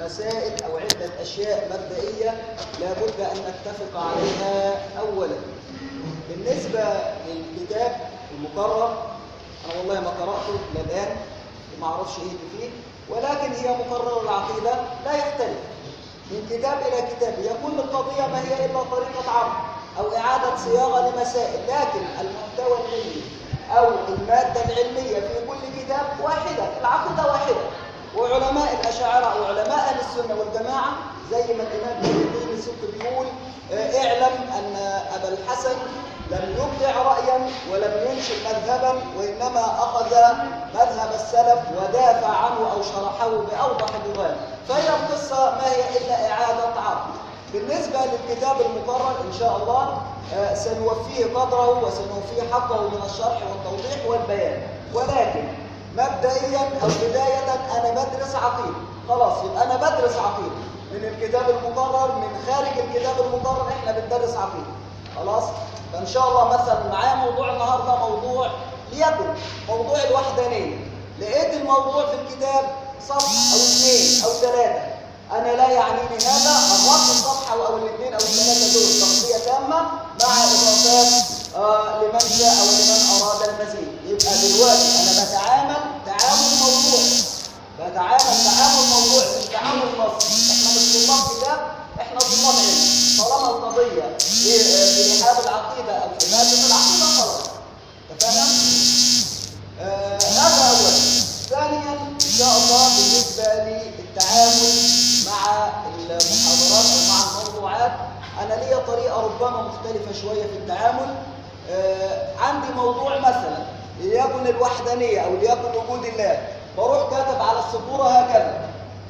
مسائل أو عدة أشياء مبدئية لابد أن نتفق عليها أولا بالنسبة للكتاب المقرر أنا والله ما قرأته إلى الآن وما أعرفش إيه اللي فيه ولكن هي مقرر العقيدة لا يختلف من كتاب إلى كتاب يكون القضية ما هي إلا طريقة عرض أو إعادة صياغة لمسائل لكن المحتوى العلمي أو المادة العلمية في كل كتاب واحدة العقيدة واحدة وعلماء الأشاعرة أو علماء أهل السنة والجماعة زي ما الإمام ابن القيم السبكي بيقول آه، اعلم أن أبا الحسن لم يبدع رأيا ولم ينشئ مذهبا وإنما أخذ مذهب السلف ودافع عنه أو شرحه بأوضح لغات فهي القصة ما هي إلا إعادة عرض بالنسبة للكتاب المقرر إن شاء الله آه، سنوفيه قدره وسنوفيه حقه من الشرح والتوضيح والبيان ولكن مبدئيا أو بداية أنا بدرس عقيدة خلاص يبقى أنا بدرس عقيدة من الكتاب المقرر من خارج الكتاب المقرر إحنا بندرس عقيدة خلاص فإن شاء الله مثلا معايا موضوع النهاردة موضوع ليكن موضوع الوحدانية لقيت الموضوع في الكتاب صفحة أو اثنين أو ثلاثة أنا لا يعنيني هذا أغطي الصفحة أو الاثنين أو الثلاثة دول تغطية تامة مع إضافات آه لمن شاء أو لمن أراد المزيد يبقى دلوقتي أنا بتعامل تعامل موضوعي بتعامل تعامل موضوعي مش تعامل نصي احنا مش طلاب كتاب احنا طلاب علم طالما القضية في في رحاب العقيدة أو في مادة العقيدة خلاص اتفقنا؟ آه هذا أولا ثانيا إن شاء الله بالنسبة للتعامل مع المحاضرات أو مع الموضوعات أنا ليا طريقة ربما مختلفة شوية في التعامل آه عندي موضوع مثلا ليكن الوحدانية أو ليكن وجود الله بروح كاتب على السبورة هكذا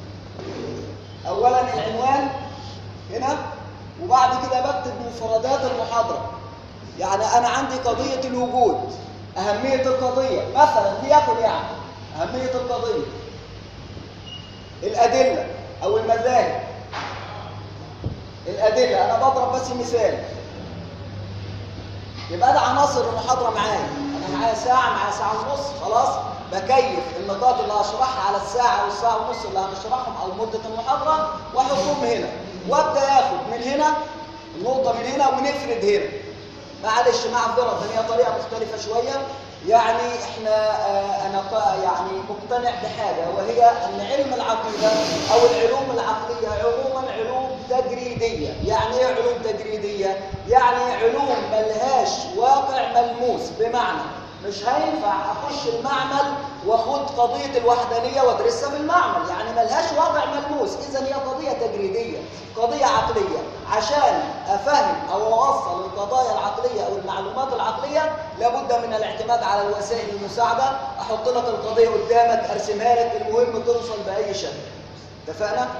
أولا العنوان هنا وبعد كده بكتب مفردات المحاضرة يعني أنا عندي قضية الوجود أهمية القضية مثلا ليكن يعني أهمية القضية الأدلة أو المذاهب الأدلة أنا بضرب بس مثال يبقى ده عناصر المحاضرة معايا أنا معايا ساعة معايا ساعة ونص خلاص بكيف النقاط اللي هشرحها على الساعة والساعة ونص اللي هنشرحهم أو مدة المحاضرة وأحطهم هنا وأبدأ آخد من هنا النقطة من هنا ونفرد هنا معلش معذرة هي طريقة مختلفة شوية يعني احنا اه انا يعني مقتنع بحاجة وهي ان علم العقيدة او العلوم العقلية عموما علوم تجريدية يعني ايه علوم تجريدية؟ يعني علوم ملهاش واقع ملموس بمعنى مش هينفع اخش المعمل واخد قضيه الوحدانيه وادرسها في المعمل يعني ملهاش واقع ملموس اذا هي قضيه تجريديه قضيه عقليه عشان افهم او اوصل القضايا العقليه او المعلومات العقليه لابد من الاعتماد على الوسائل المساعده احط لك القضيه قدامك ارسمها لك المهم توصل باي شكل اتفقنا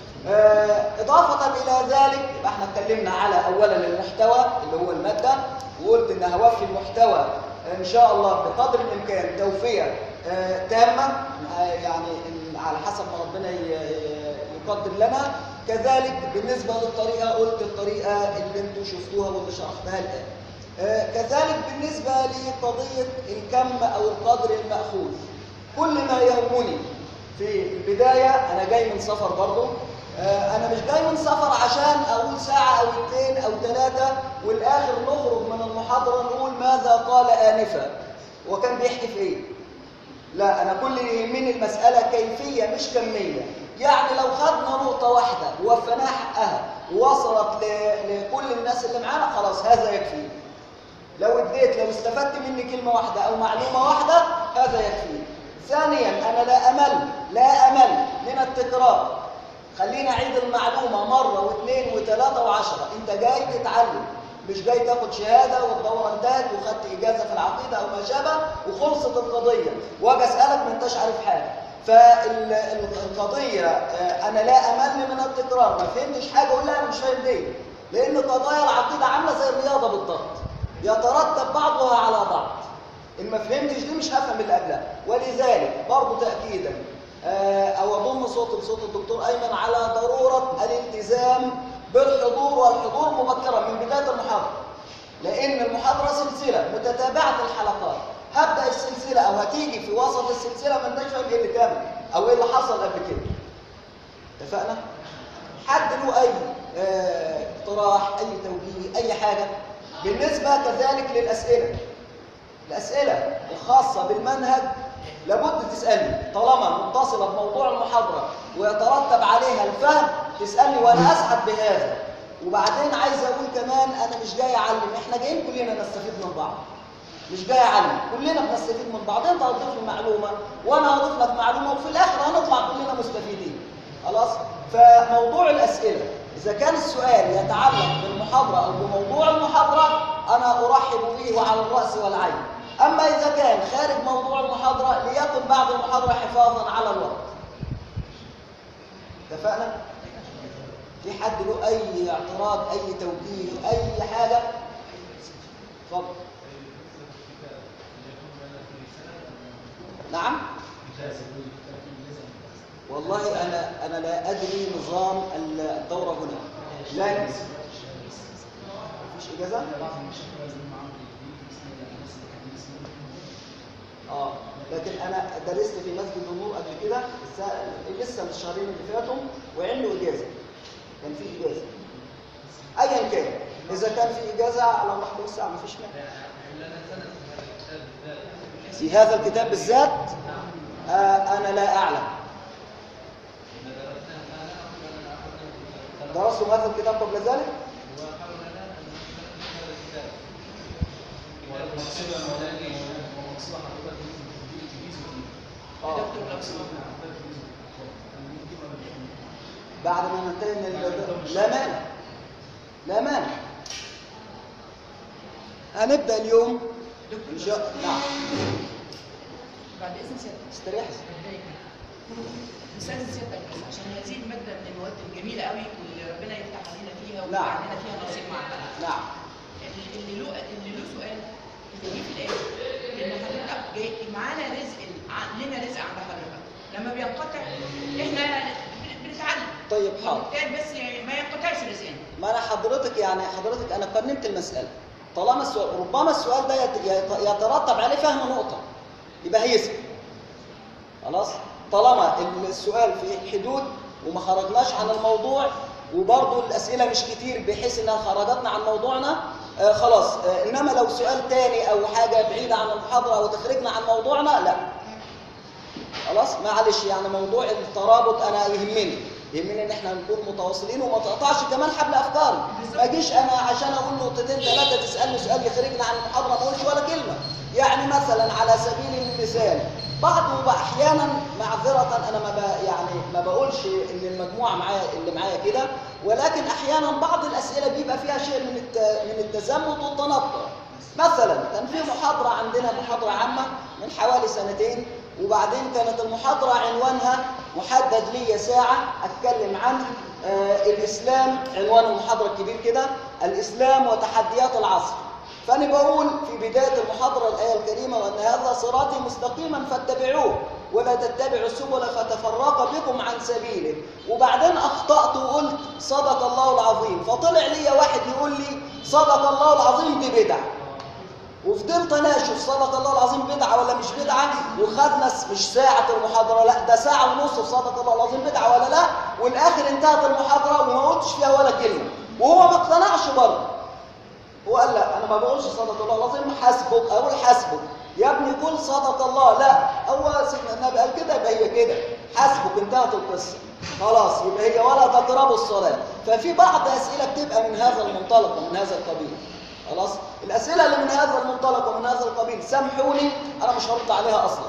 اضافه الى ذلك يبقى احنا اتكلمنا على اولا المحتوى اللي هو الماده وقلت ان هوفي المحتوى ان شاء الله بقدر الامكان توفيه آه تامه آه يعني على حسب ما ربنا يقدر لنا كذلك بالنسبه للطريقه قلت الطريقه اللي انتم شفتوها واللي شرحتها الان آه كذلك بالنسبه لقضيه الكم او القدر الماخوذ كل ما يهمني في البدايه انا جاي من سفر برضه انا مش جاي من سفر عشان اقول ساعة او اثنين او ثلاثة والاخر نخرج من المحاضرة نقول ماذا قال انفا وكان بيحكي في ايه لا انا كل اللي يهمني المسألة كيفية مش كمية يعني لو خدنا نقطة واحدة ووفيناها حقها ووصلت لكل الناس اللي معانا خلاص هذا يكفي لو اديت لو استفدت مني كلمة واحدة او معلومة واحدة هذا يكفي ثانيا انا لا امل لا امل من التكرار خلينا اعيد المعلومه مره واثنين وثلاثه وعشره انت جاي تتعلم مش جاي تاخد شهاده والدوره انتهت وخدت اجازه في العقيده او ما شابه وخلصت القضيه واجي اسالك ما انتش عارف حاجه فالقضيه انا لا امل من التكرار ما فهمتش حاجه اقول لها انا مش فاهم ليه لان قضايا العقيده عامله زي الرياضه بالضبط يترتب بعضها على بعض ان ما فهمتش دي مش هفهم اللي قبلها ولذلك برضه تاكيدا او اضم صوت بصوت الدكتور ايمن على ضروره الالتزام بالحضور والحضور مبكرا من بدايه المحاضره لان المحاضره سلسله متتابعه الحلقات هبدا السلسله او هتيجي في وسط السلسله ما انتش فاهم ايه اللي تم او ايه اللي حصل قبل كده اتفقنا حد له اي آه، اقتراح اي توجيه اي حاجه بالنسبه كذلك للاسئله الاسئله الخاصه بالمنهج لابد تسالني طالما متصله بموضوع المحاضره ويترتب عليها الفهم تسالني وانا اسعد بهذا وبعدين عايز اقول كمان انا مش جاي اعلم احنا جايين كلنا نستفيد من بعض مش جاي اعلم كلنا بنستفيد من بعض انت هتضيف لي معلومه وانا هضيف لك معلومه وفي الاخر هنطلع كلنا مستفيدين خلاص فموضوع الاسئله اذا كان السؤال يتعلق بالمحاضره او بموضوع المحاضره انا ارحب به وعلى الراس والعين اما اذا كان خارج موضوع المحاضره ليكن بعد المحاضره حفاظا على الوقت اتفقنا في حد له اي اعتراض اي توجيه اي حاجه اتفضل نعم والله انا انا لا ادري نظام الدوره هنا لكن مفيش اجازه اه لكن انا درست في مسجد النور قبل كده الس- لسه من الشهرين اللي فاتوا وعنده اجازه كان في اجازه ايا كان اذا كان في اجازه على واحده الساعه مفيش مانع في هذا الكتاب بالذات آه انا لا اعلم درستم هذا الكتاب قبل ذلك آه. بعد ما ننتهي من ال- لا مانع لا مانع هنبدا اليوم ان شاء نعم بعد اذن سيادتك استريح استاذن سيادتك بس عشان هذه الماده من المواد الجميله قوي واللي ربنا يفتح علينا فيها نعم. ويجعل لنا فيها نصيب مع البلد نعم اللي اللي له اللي له سؤال اللي جه في الاخر ان حضرتك جاي معانا رزق ع- لنا رزق عند حضرتك لما بينقطع احنا بن- بنتعلم طيب حاضر وبالتالي بس ما ينقطعش رزقنا ما انا حضرتك يعني حضرتك انا قنمت المساله طالما السؤال ربما السؤال ده يت- يت- يترتب عليه فهم نقطه يبقى هيسال خلاص طالما السؤال في حدود وما خرجناش عن الموضوع وبرضه الاسئله مش كتير بحيث انها خرجتنا عن موضوعنا آه خلاص آه انما لو سؤال تاني او حاجه بعيده عن المحاضره او تخرجنا عن موضوعنا لا خلاص معلش يعني موضوع الترابط انا يهمني يهمني ان احنا نكون متواصلين وما تقطعش كمان حبل افكاري ما اجيش انا عشان اقول نقطتين ثلاثه تسالني سؤال يخرجنا عن المحاضره ما اقولش ولا كلمه يعني مثلا على سبيل المثال بعض احيانا معذره انا ما ب... يعني ما بقولش ان المجموعه معايا اللي معايا كده ولكن احيانا بعض الاسئله بيبقى فيها شيء من الت... من التزمت والتنطع مثلا كان في محاضره عندنا محاضره عامه من حوالي سنتين وبعدين كانت المحاضرة عنوانها محدد لي ساعة أتكلم عن آه الإسلام عنوان المحاضرة الكبير كده الإسلام وتحديات العصر فأنا بقول في بداية المحاضرة الآية الكريمة وأن هذا صراطي مستقيما فاتبعوه ولا تتبعوا السبل فتفرق بكم عن سبيله وبعدين أخطأت وقلت صدق الله العظيم فطلع لي واحد يقول لي صدق الله العظيم دي بدعة وفضلت اناقش صدق الله العظيم بدعه ولا مش بدعه وخدنا س- مش ساعه المحاضره لا ده ساعه ونص في صدق الله العظيم بدعه ولا لا والاخر انتهت المحاضره وما قلتش فيها ولا كلمه وهو ما اقتنعش برضه هو قال لا انا ما بقولش صدق الله العظيم حسبك اقول حسبك يا ابني قول صدق الله لا هو سيدنا النبي قال كده يبقى هي كده حسبك انتهت القصه خلاص يبقى هي ولا تقربوا الصلاه ففي بعض اسئله بتبقى من هذا المنطلق ومن هذا القبيل خلاص الاسئله اللي من هذا المنطلق ومن هذا القبيل سامحوني انا مش هرد عليها اصلا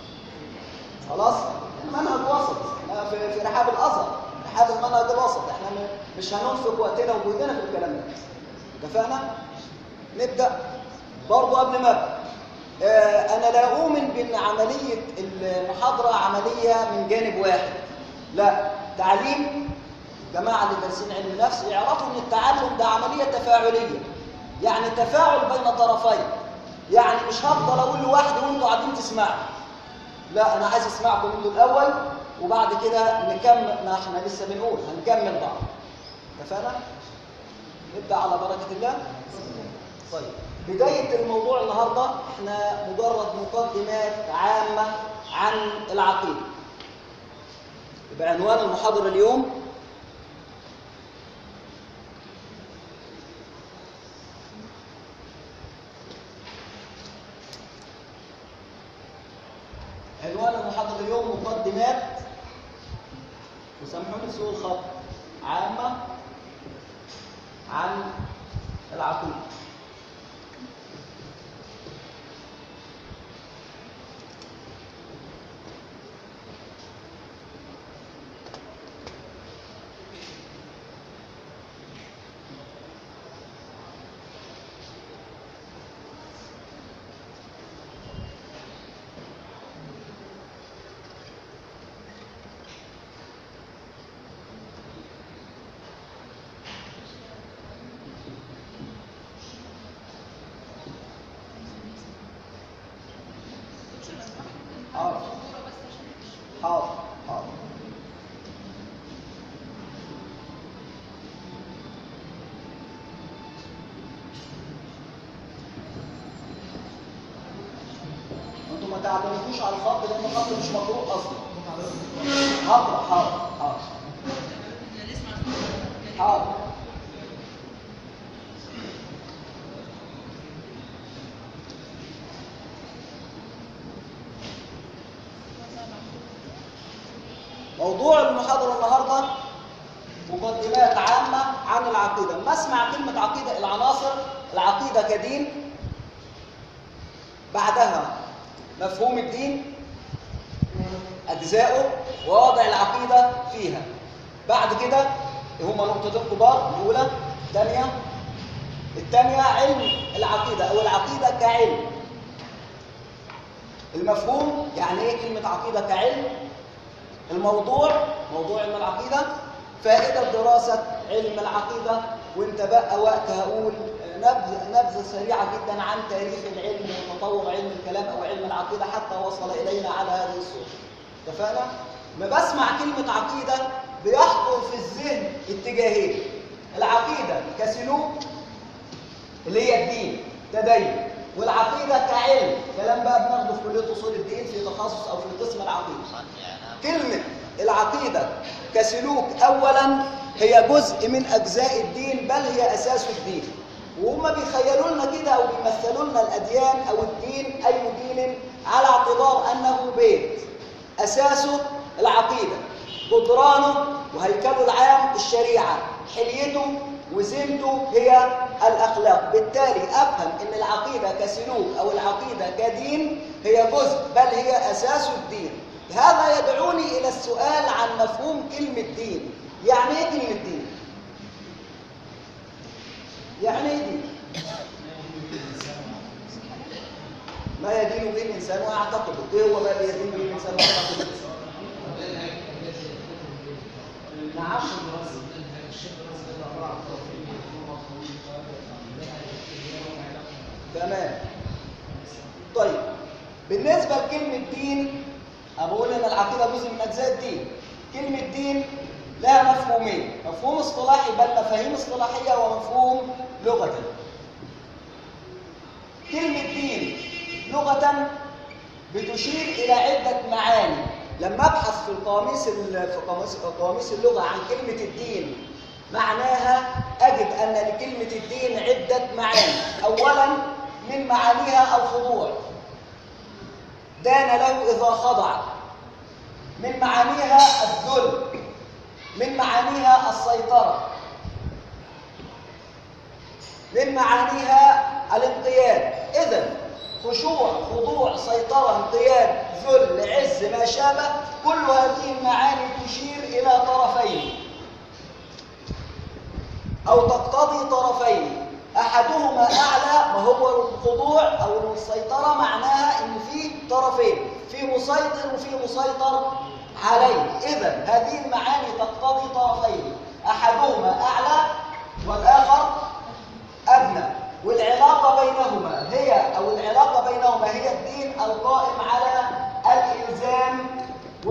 خلاص المنهج وسط احنا في في رحاب الازهر رحاب المنهج الوسط احنا م- مش هننفق وقتنا وجهدنا في الكلام ده اتفقنا نبدا برضه قبل ما ابدا آه، انا لا اؤمن بان عمليه المحاضره عمليه من جانب واحد لا تعليم الجماعه اللي دارسين علم نفس يعرفوا ان التعلم ده عمليه تفاعليه يعني تفاعل بين طرفين يعني مش هفضل اقول لواحد وانتوا قاعدين تسمعوا لا انا عايز اسمعكم انتوا الاول وبعد كده نكمل ما احنا لسه بنقول هنكمل بعض اتفقنا نبدا على بركه الله طيب بدايه الموضوع النهارده احنا مجرد مقدمات عامه عن العقيده يبقى عنوان المحاضرة اليوم عنوان المحاضرة اليوم مقدمات وسامحوني سوء الخط عامة عن العقيدة حاضر حاضر حاضر انتوا ما تعتمدوش على الخط لان الخط مش مقروء اصلا حاضر حاضر حاضر احنا نسمع صوت حاضر موضوع المحاضرة النهاردة مقدمات عامة عن العقيدة ما اسمع كلمة عقيدة العناصر العقيدة كدين بعدها مفهوم الدين أجزائه ووضع العقيدة فيها بعد كده هما نقطتين كبار الأولى الثانية الثانية علم العقيدة أو العقيدة كعلم المفهوم يعني إيه كلمة عقيدة كعلم الموضوع موضوع علم العقيدة فائدة دراسة علم العقيدة وانت بقى وقت هقول نبذة, نبذة سريعة جدا عن تاريخ العلم وتطور علم الكلام أو علم العقيدة حتى وصل إلينا على هذه الصورة اتفقنا؟ ما بسمع كلمة عقيدة بيحضر في الذهن اتجاهين العقيدة كسلوك اللي هي الدين تدين والعقيدة كعلم كلام بقى بناخده في كلية أصول الدين في تخصص أو في قسم العقيدة كلمة العقيدة كسلوك أولا هي جزء من أجزاء الدين بل هي أساس الدين وهم بيخيلوا لنا كده أو بيمثلوا لنا الأديان أو الدين أي دين على اعتبار أنه بيت أساسه العقيدة جدرانه وهيكله العام الشريعة حليته وزينته هي الأخلاق بالتالي أفهم أن العقيدة كسلوك أو العقيدة كدين هي جزء بل هي أساس الدين هذا يدعوني إلى السؤال عن مفهوم كلمة دين يعني إيه كلمة دين؟ يعني إيه دين؟ ما يدين به الإنسان ويعتقده إيه هو ما يدين به الإنسان ويعتقده؟ نعم تمام طيب بالنسبة لكلمة دين أقول إن العقيدة جزء من أجزاء الدين كلمة دين لها مفهومين مفهوم اصطلاحي بل مفاهيم اصطلاحية ومفهوم لغة كلمة دين لغة بتشير إلى عدة معاني لما أبحث في القواميس في قواميس قواميس اللغة عن كلمة الدين معناها أجد أن لكلمة الدين عدة معاني أولا من معانيها الخضوع دان له إذا خضع من معانيها الذل من معانيها السيطرة من معانيها الانقياد إذا خشوع خضوع سيطرة انقياد ذل عز ما شابه كل هذه المعاني تشير إلى طرفين أو تقتضي طرفين أحدهما أعلى ما هو الخضوع أو السيطرة معناها إن في طرفين في مسيطر وفي مسيطر عليه إذا هذه المعاني تقتضي طرفين أحدهما أعلى والآخر أدنى والعلاقة بينهما هي أو العلاقة بينهما هي الدين القائم على الإلزام و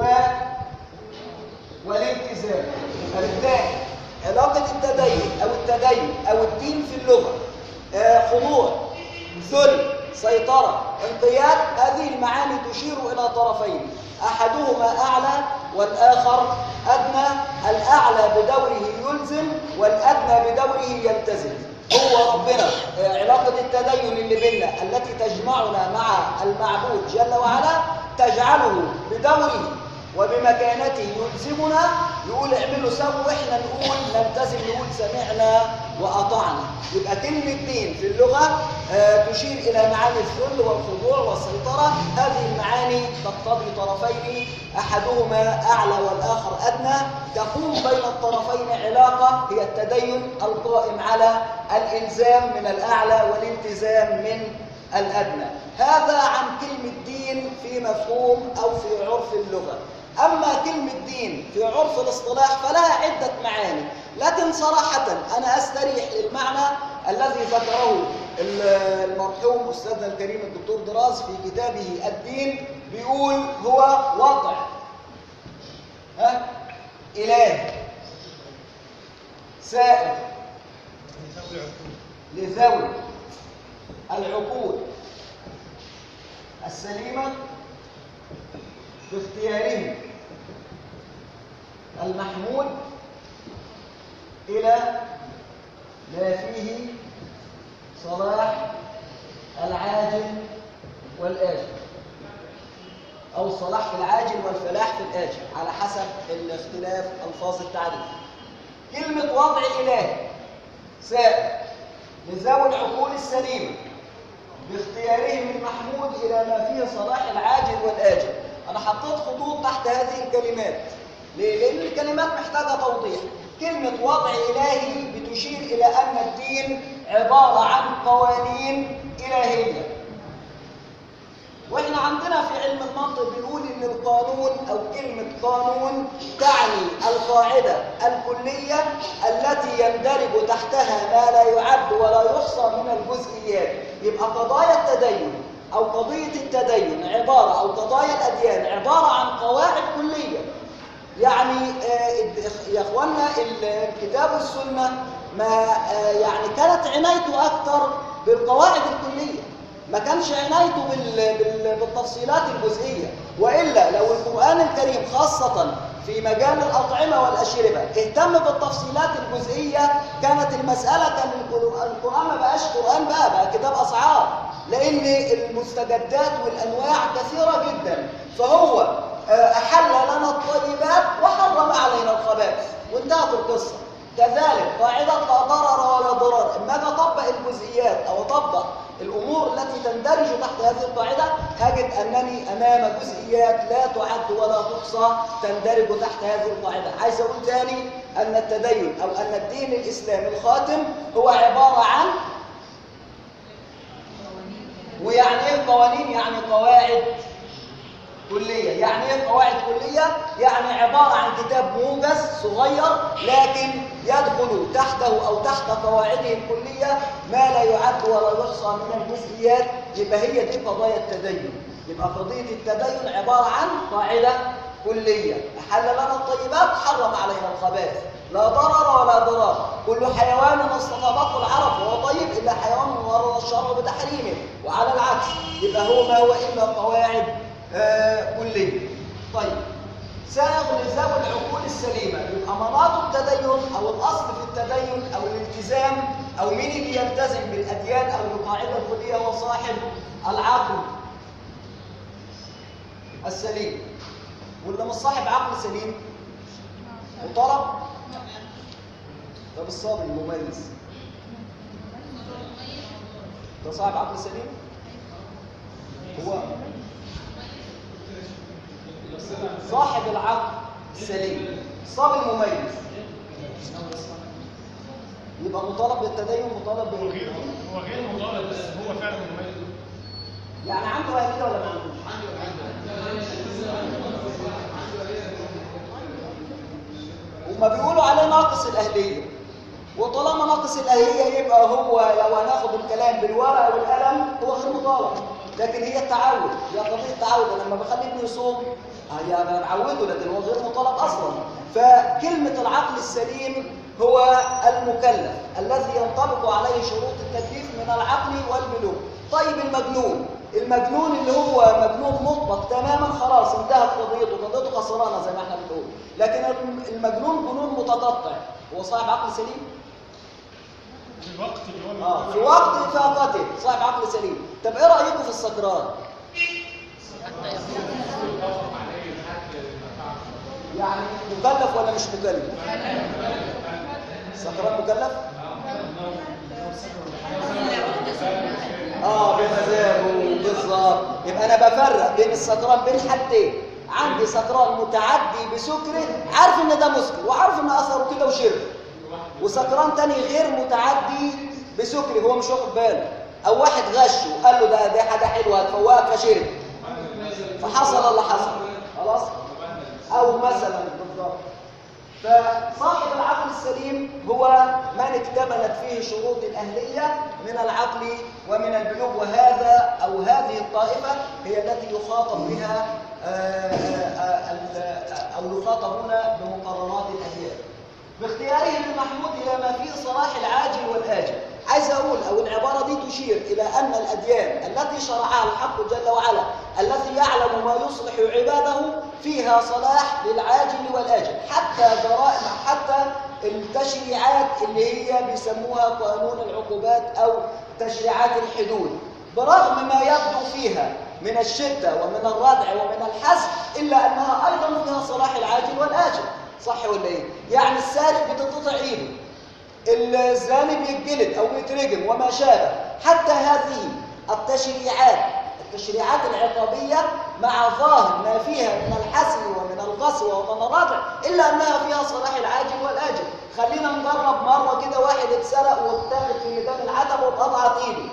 والالتزام فبالتالي علاقة التدين أو التدين أو الدين في اللغة آه، خضوع ذل سيطرة انقياد هذه المعاني تشير إلى طرفين أحدهما أعلى والآخر أدنى الأعلى بدوره يلزم والأدنى بدوره يلتزم هو ربنا آه، علاقة التدين اللي بيننا التي تجمعنا مع المعبود جل وعلا تجعله بدوره وبمكانته يلزمنا يقول اعملوا سووا واحنا نقول نلتزم نقول سمعنا واطعنا يبقى كلمه دين في اللغه آه، تشير الى معاني الذل والخضوع والسيطره هذه المعاني تقتضي طرفين احدهما اعلى والاخر ادنى تقوم بين الطرفين علاقه هي التدين القائم على الالزام من الاعلى والالتزام من الادنى هذا عن كلمه دين في مفهوم او في عرف اللغه أما كلمة دين في عرف الاصطلاح فلها عدة معاني لكن صراحة أنا أستريح للمعنى الذي ذكره المرحوم أستاذنا الكريم الدكتور دراز في كتابه الدين بيقول هو وضع ها إله سائر لذوي العقول السليمة باختيارهم المحمود إلى ما فيه صلاح العاجل والآجل أو الصلاح في العاجل والفلاح في الآجل على حسب الاختلاف ألفاظ التعريف كلمة وضع إله سائر لذوي العقول السليمة باختيارهم المحمود إلى ما فيه صلاح العاجل والآجل أنا حطيت خطوط تحت هذه الكلمات ليه؟ لأن الكلمات محتاجة توضيح كلمة وضع إلهي بتشير إلى أن الدين عبارة عن قوانين إلهية واحنا عندنا في علم المنطق بنقول ان القانون او كلمه قانون تعني القاعده الكليه التي يندرج تحتها ما لا يعد ولا يحصى من الجزئيات يبقى قضايا التدين او قضيه التدين عباره او قضايا الاديان عباره عن قواعد كليه يعني آه، يا اخوانا الكتاب والسنه ما آه، يعني كانت عنايته اكثر بالقواعد الكليه ما كانش عنايته بال- بال- بالتفصيلات الجزئيه والا لو القران الكريم خاصه في مجال الاطعمه والاشربه اهتم بالتفصيلات الجزئيه كانت المساله كان القر- القران ما بقاش قران بقى بقى كتاب اسعار لان المستجدات والانواع كثيره جدا فهو آه، احل لنا الطيبات وحرم علينا الخبائث وانتهت القصه كذلك قاعدة لا ضرر ولا ضرار اما اجي اطبق الجزئيات او اطبق الامور التي تندرج تحت هذه القاعدة هجد انني امام جزئيات لا تعد ولا تحصى تندرج تحت هذه القاعدة عايز اقول تاني ان التدين او ان الدين الاسلامي الخاتم هو عبارة عن ويعني ايه قوانين يعني قواعد كلية يعني ايه قواعد كلية يعني عبارة عن كتاب موجز صغير لكن يدخل تحته او تحت قواعده الكلية ما لا يعد ولا يحصى من الجزئيات يبقى هي دي قضايا التدين يبقى قضية التدين عبارة عن قاعدة كلية أحل لنا الطيبات حرم علينا الخبائث لا ضرر ولا ضرار كل حيوان استطابته العرب فهو طيب إلا حيوان ورد الشرع بتحريمه وعلى العكس يبقى هو ما هو إلا قواعد آه كلية طيب سائغ لذوي العقول السليمة يبقى مناط التدين أو الأصل في التدين أو الالتزام أو مين اللي يلتزم بالأديان أو القاعدة الكلية هو صاحب العقل السليم واللي مش صاحب عقل سليم وطلب طب الصابر المميز ده صاحب عقل سليم هو صاحب العقل السليم الصبي المميز يبقى مطالب بالتدين مطالب هو بال غير هو غير مطالب بس هو فعلا مميز يعني عنده اهليه ولا ما عندوش؟ هما بيقولوا عليه ناقص الاهليه وطالما ناقص الاهليه يبقى هو لو هناخد الكلام بالورقه والقلم هو غير مطالب لكن هي التعود هي قضيه تعود انا لما بخلي ابني يصوم هي انا بعوده لكن هو غير مطالب اصلا فكلمه العقل السليم هو المكلف الذي ينطبق عليه شروط التكليف من العقل والبلوغ طيب المجنون المجنون اللي هو مجنون مطلق تماما خلاص خلاص انتهت قضيته قضيته خسرانه زي ما احنا بنقول لكن المجنون جنون متقطع هو صاحب عقل سليم في الوقت اللي هو اه في وقت افاقته صاحب عقل سليم طب ايه رايكم في السكران يعني مكلف ولا مش مكلف السكران مكلف اه بمزاجه بالظبط يبقى انا بفرق بين السكران بين حاجتين عندي سكران متعدي بسكره عارف ان ده مسكر وعارف ان اثره كده وشرب وسكران تاني غير متعدي بسكري هو مش واخد باله او واحد غشه وقال له ده ده حاجه حلوه هتفوقك فشرب فحصل اللي حصل خلاص او مثلا بالضبط فصاحب العقل السليم هو من اكتملت فيه شروط الأهلية من العقل ومن البلوغ وهذا أو هذه الطائفة هي التي يخاطب بها آه، آه، آه، أو يخاطبون بمقررات الأديان باختياره للمحمود إلى ما فيه صلاح العاجل والآجل عايز أقول أو العبارة دي تشير إلى أن الأديان التي شرعها الحق جل وعلا الذي يعلم ما يصلح عباده فيها صلاح للعاجل والآجل حتى جرائم حتى التشريعات اللي هي بيسموها قانون العقوبات أو تشريعات الحدود برغم ما يبدو فيها من الشدة ومن الردع ومن الحزم إلا أنها أيضا فيها صلاح العاجل والآجل صح ولا إيه؟ يعني السارق بتتقطع إيده الزاني بيتجلد أو بيترجم وما شابه حتى هذه التشريعات التشريعات العقابية مع ظاهر ما فيها من الحسن ومن القسوة ومن الردع إلا أنها فيها صلاح العاجل والآجل خلينا نجرب مرة كده واحد اتسرق واتاخد في ميدان العتبة واتقطعت إيده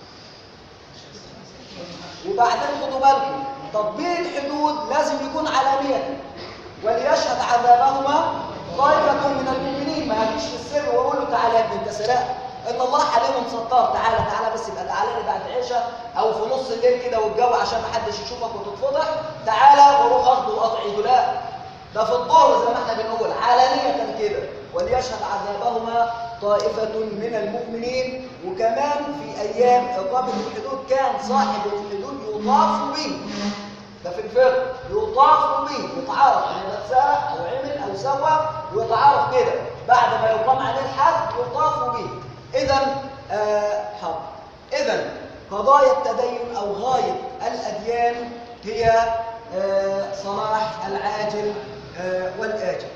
وبعدين خدوا بالكم تطبيق الحدود لازم يكون علانية وليشهد عذابهما طائفة من المؤمنين ما هجيش في السر واقول له تعالى يا ابني انت سرقت ان الله حليم ستار تعالى تعالى بس يبقى تعالى لي بعد عشاء او في نص الليل كده والجو عشان ما حدش يشوفك وتتفضح تعالى واروح اخده وقطع ايده لا ده في الظهر زي ما احنا بنقول علانية كده وليشهد عذابهما طائفة من المؤمنين وكمان في أيام إقامة الحدود كان صاحب الحدود يطاف به ده في الفقه يطاف به يتعرف ان ده اتسرق او عمل او سوى ويتعرف كده بعد ما يقام عليه الحد يطاف به اذا آه حاضر اذا قضايا التدين او غايه الاديان هي آه صلاح العاجل آه والاجل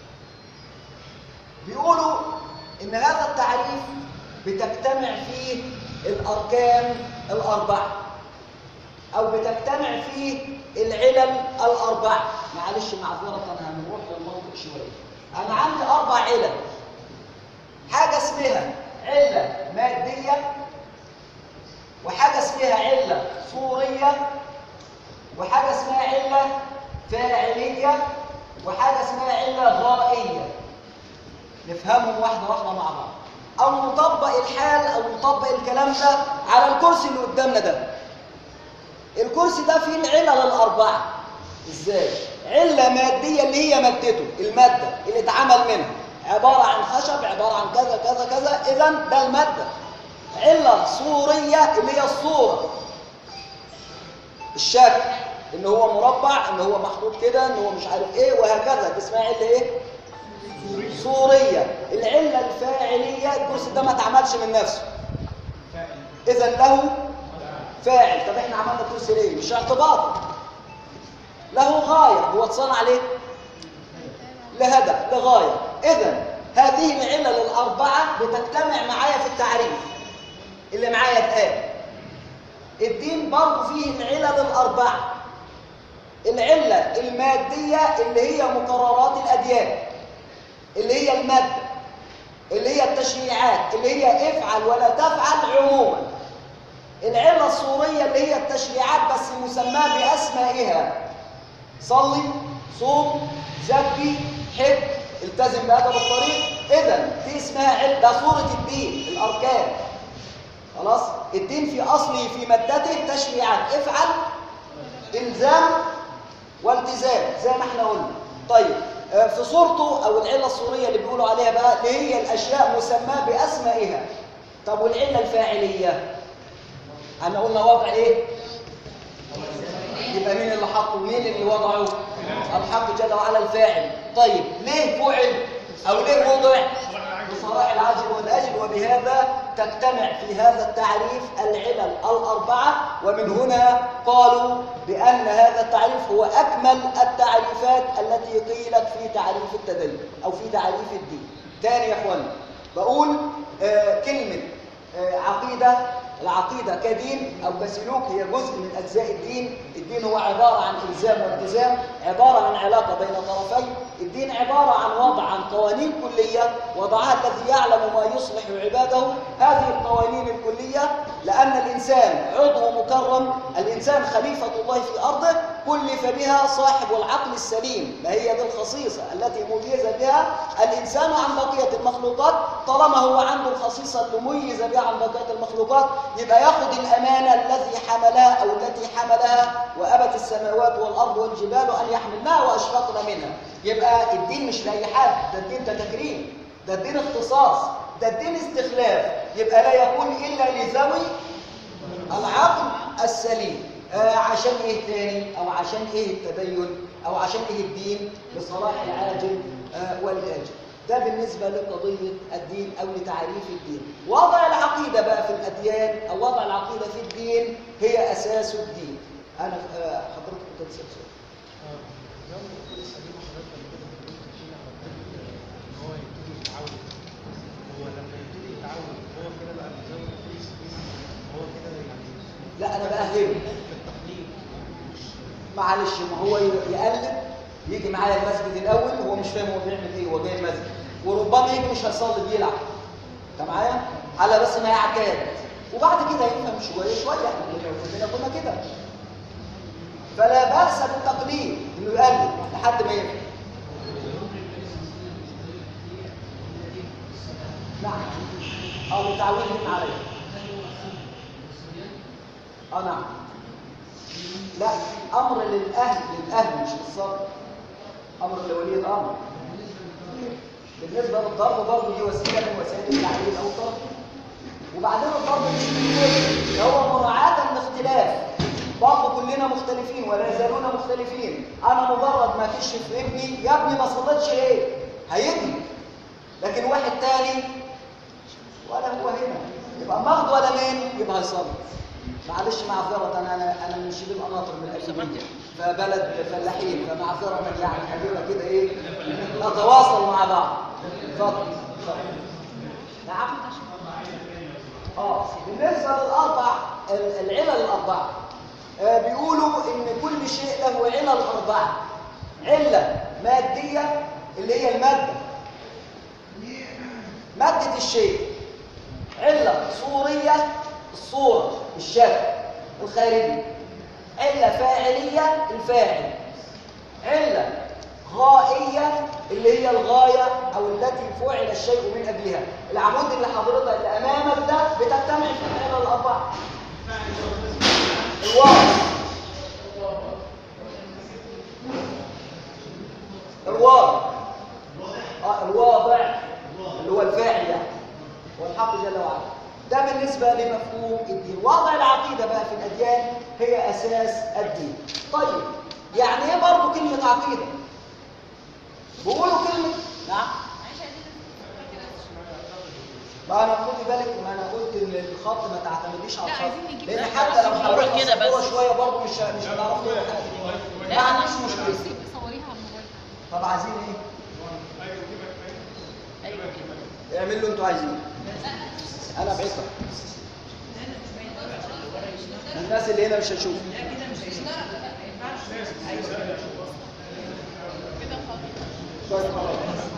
بيقولوا ان هذا التعريف بتجتمع فيه الاركان الاربعه او بتجتمع فيه العلل الاربعه معلش معذره انا هنروح للمنطق شويه انا عندي اربع علل حاجه اسمها عله ماديه وحاجه اسمها عله صوريه وحاجه اسمها عله فاعليه وحاجه اسمها عله غائيه نفهمهم واحده واحده مع بعض او نطبق الحال او نطبق الكلام ده على الكرسي اللي قدامنا ده الكرسي ده فيه العلل الأربعة إزاي؟ علة مادية اللي هي مادته المادة اللي اتعمل منها عبارة عن خشب عبارة عن كذا كذا كذا إذا ده المادة علة صورية اللي هي الصورة الشكل إن هو مربع إن هو محطوط كده إن هو مش عارف إيه وهكذا دي اسمها علة إيه؟ صورية العلة الفاعلية الكرسي ده ما اتعملش من نفسه إذا له فاعل طب احنا عملنا كرسي ليه مش اعتباط له غايه هو اتصنع ليه لهدف لغايه اذا هذه العلل الاربعه بتجتمع معايا في التعريف اللي معايا اتقال الدين برضه فيه العلل الاربعه العله الماديه اللي هي مقررات الاديان اللي هي الماده اللي هي التشريعات اللي هي افعل ولا تفعل عموما العلة الصورية اللي هي التشريعات بس مسماة بأسمائها صلي صوم زكي حب التزم بأدب الطريق إذا دي اسمها علة ده صورة الدين الأركان خلاص الدين في أصله في مادته تشريعات افعل إلزام والتزام زي ما احنا قلنا طيب في صورته أو العلة الصورية اللي بيقولوا عليها بقى اللي هي الأشياء مسماة بأسمائها طب والعلة الفاعلية احنا قلنا وضع ايه يبقى مين اللي حطه مين اللي وضعه الحق جل وعلا الفاعل طيب ليه فعل او ليه وضع بصلاح العاجل والاجل وبهذا تجتمع في هذا التعريف العلل الاربعه ومن هنا قالوا بان هذا التعريف هو اكمل التعريفات التي قيلت في تعريف التدين او في تعريف الدين تاني يا اخوانا بقول آه كلمه آه عقيده العقيدة كدين أو كسلوك هي جزء من أجزاء الدين الدين هو عبارة عن إلزام والتزام عبارة عن علاقة بين طرفين الدين عبارة عن وضع عن قوانين كلية وضعها الذي يعلم ما يصلح عباده هذه القوانين الكلية لأن الإنسان عضو مكرم الإنسان خليفة الله في أرضه كلف بها صاحب العقل السليم ما هي دي الخصيصة التي مميز بها الإنسان عن بقية المخلوقات طالما هو عنده الخصيصة اللي مميز بها عن بقية المخلوقات يبقى ياخد الأمانة الذي حملها أو التي حملها وأبت السماوات والأرض والجبال أن يحملنها وأشفقن منها يبقى الدين مش لأي حد ده الدين ده تكريم ده الدين اختصاص ده الدين استخلاف يبقى لا يكون إلا لذوي العقل السليم آه عشان ايه تاني او عشان ايه التدين او عشان ايه الدين لصلاح العاجل آه والاجل ده بالنسبة لقضية الدين أو لتعريف الدين وضع العقيدة بقى في الأديان أو وضع العقيدة في الدين هي أساس الدين أنا آه حضرتك كنت تسأل سؤال هو يبتدي يتعود هو لما يبتدي يتعود هو كده بقى بيزود الفلوس هو كده يعني لا أنا بأهله في التقليد مش معلش ما هو يقلب يجي معايا المسجد الاول هو مش فاهم هو بيعمل ايه هو جاي المسجد وربما يجي مش هيصلي بيلعب انت معايا على بس ما يعتاد وبعد كده يفهم شويه شويه احنا كلنا كنا كده فلا باس بالتقليد انه يقلد لحد ما يفهم نعم او متعودين عليه اه نعم لا امر للاهل للاهل مش للصبر امر لولي الامر بالنسبه للضرب برضه دي وسيله من وسائل التعليم او الضرب وبعدين الضرب مش بالكل ده هو مراعاه الاختلاف برضه كلنا مختلفين ولا يزالون مختلفين انا مجرد ما كشف ابني يا ابني ما صليتش ليه هيجي لكن واحد تاني ولا هو هنا يبقى ماخد ولا مين يبقى هيصلي معلش معذرة أنا أنا أنا من شبه القناطر من الأجنبية فبلد فلاحين فمعذرة يعني خلينا كده إيه نتواصل مع بعض اتفضل اتفضل نعم اه بالنسبة للأربع ال- العلل الأربعة آه بيقولوا إن كل شيء له علل أربعة علة مادية اللي هي المادة مادة الشيء علة صورية الصورة الشكل الخارجي علة فاعلية الفاعل علة غائية اللي هي الغاية أو التي فعل الشيء من أجلها العمود اللي حضرتك اللي أمامك ده بتجتمع في العلة الأربعة الواقع الواضع آه الواضع اللي هو الفاعل يعني والحق جل وعلا ده بالنسبة لمفهوم الدين وضع العقيدة بقى في الأديان هي أساس الدين طيب يعني ايه برضه كلمة عقيدة بيقولوا كلمة نعم ما انا خدي بالك ما انا قلت ان الخط ما تعتمديش على لا، الخط عايزين نجيب لان بس حتى لو صورة حضرتك كده بس. الصورة شويه برضه مش مش هنعرف نقول حاجه ما عنديش مشكله صوريها على الموبايل طب عايزين ايه؟ ايوه كده اعملوا اللي انتوا عايزينه انا بعتها الناس اللي هنا مش هتشوف لا كده مش هينفع ما ينفعش ايوه كده طيب خلاص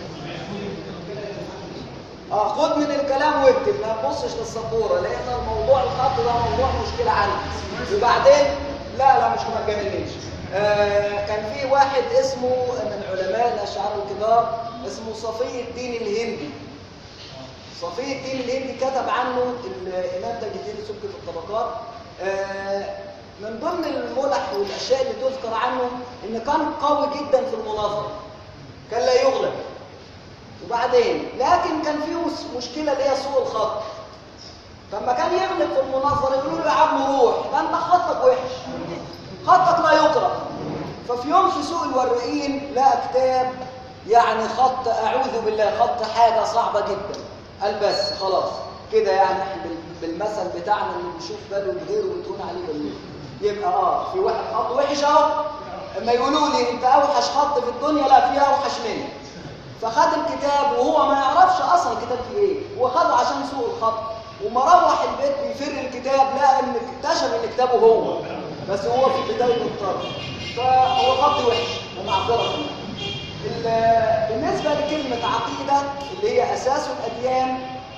اه خد من الكلام واكتب ما تبصش للسبوره لان الموضوع الخط ده موضوع مشكله عندي وبعدين لا لا مش ما تجاملنيش آه كان في واحد اسمه من علماء الاشعار الكبار اسمه صفي الدين الهندي صفي الدين الهندي كتب عنه الامام تاج الدين السبكي في الطبقات آه من ضمن الملح والاشياء اللي تذكر عنه ان كان قوي جدا في المناظره كان لا يغلب وبعدين لكن كان فيه مس- مشكله اللي هي سوء الخط فلما كان يغلب في المناظره يقولوا له يا عم روح ده انت خطك وحش خطك لا يقرأ ففي يوم في سوق الورقين لقى كتاب يعني خط أعوذ بالله خط حاجة صعبة جدا قال بس خلاص كده يعني احنا بال- بالمثل بتاعنا اللي بنشوف باله بغيره بتقول عليه بالله يبقى اه في واحد خط وحش اهو اما يقولوا لي انت اوحش خط في الدنيا لا في اوحش منه فخد الكتاب وهو ما يعرفش اصلا الكتاب فيه ايه هو خده عشان سوق الخط وما روح البيت بيفر الكتاب لقى ان اكتشف ان كتابه هو بس هو في بدايه الطرف فهو خط وحش ومعذره منه ال- بالنسبه لكلمه عقيده اللي هي اساس الاديان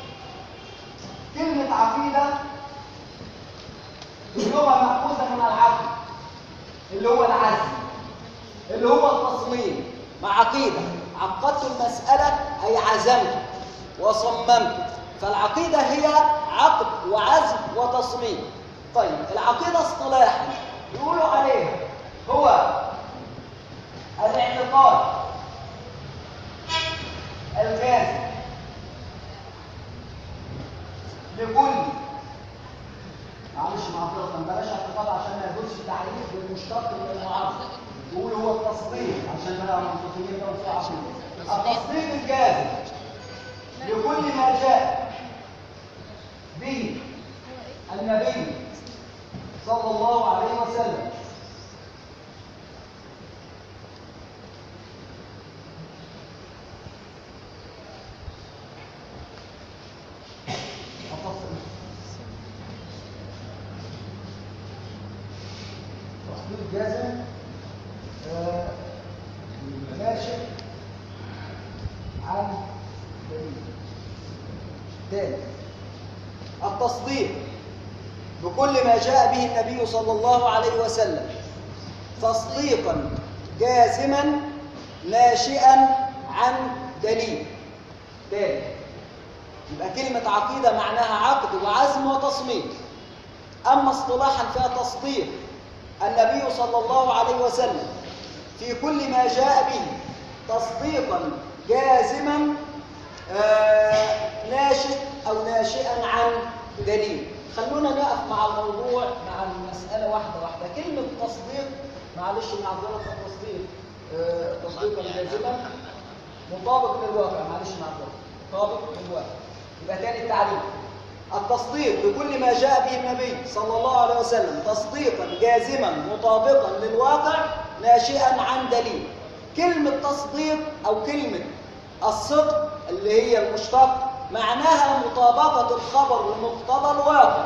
كلمه عقيده اللغه ماخوذه من العقل اللي هو العزم اللي هو التصميم مع عقيدة عقدت المسألة أي عزمت وصممت فالعقيدة هي عقد وعزم وتصميم طيب العقيدة اصطلاحا يقولوا عليها هو الاعتقاد الجازم لكل معلش معذرة بلاش اعتقاد عشان ما يدخلش التعريف بالمشتق من المعارض يقول هو التصديق عشان بقى منطقيين ده وفي عقيدة التصديق الجازم لكل ما جاء به النبي صلى الله عليه وسلم التصديق تصديق جازم آه، ناشئ عن دليل تاني التصديق بكل ما جاء به النبي صلى الله عليه وسلم تصديقا جازما ناشئا عن دليل تاني يبقى كلمة عقيدة معناها عقد وعزم وتصميم أما اصطلاحا فيها تصديق النبي صلى الله عليه وسلم في كل ما جاء به تصديقا جازما آه، ناشئ أو ناشئا عن دليل خلونا نقف مع الموضوع مع المسألة واحدة واحدة كلمة تصديق معلش معذرة التصديق آه، تصديقا جازما مطابق للواقع معلش معذرة مطابق للواقع يبقى تاني التعريف التصديق بكل ما جاء به النبي صلى الله عليه وسلم تصديقا جازما مطابقا للواقع ناشئا عن دليل كلمة تصديق أو كلمة الصدق اللي هي المشتق معناها مطابقة الخبر لمقتضى الواقع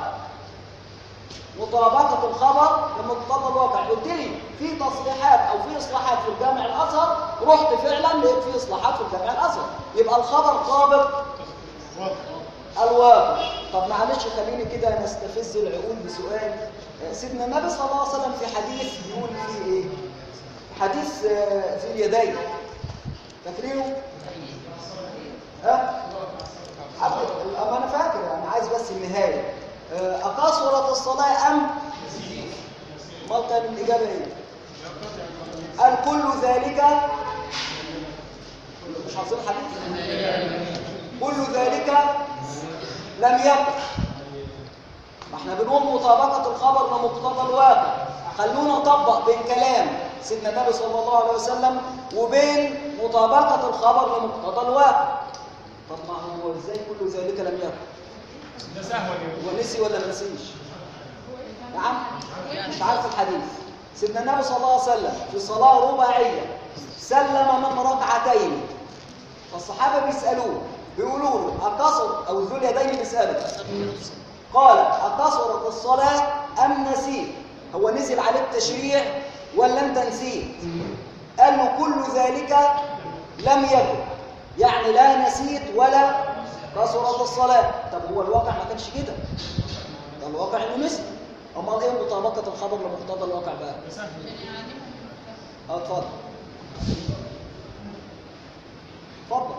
مطابقة الخبر لمقتضى الواقع قلت لي في تصليحات أو في إصلاحات في الجامع الأزهر رحت فعلا لقيت في إصلاحات في الجامع الأزهر يبقى الخبر طابق واضح الواقع طب معلش خليني كده نستفز العقول بسؤال آه، سيدنا النبي صلى الله عليه وسلم في حديث بيقول فيه ايه حديث آه، في اليدين فاكرينه ها عبد- أما انا فاكر انا عايز بس النهايه آه، اقصرت الصلاه ام ما كان الاجابه ايه قال كل ذلك مش حافظين الحديث كل ذلك لم يقع ما احنا بنقول مطابقة الخبر لمقتضى الواقع خلونا نطبق بين كلام سيدنا النبي صلى الله عليه وسلم وبين مطابقة الخبر لمقتضى الواقع طب ما هو ازاي كل ذلك لم يقع ده سهوة كده هو نسي ولا ما نسيش نعم مش عارف الحديث سيدنا النبي صلى الله عليه وسلم في صلاة رباعية سلم من ركعتين فالصحابة بيسألوه بيقولوا له أقصر أو ذو اليدين بيسأله قال أقصرت الصلاة أم نسيت هو نزل عليه التشريع ولا أنت نسيت قال له كل ذلك لم يكن يعني لا نسيت ولا قصرت الصلاة طب هو الواقع ما كانش كده ده الواقع انه نسي امال ايه مطابقة الخبر لمقتضى الواقع بقى ده سهل اه اتفضل اتفضل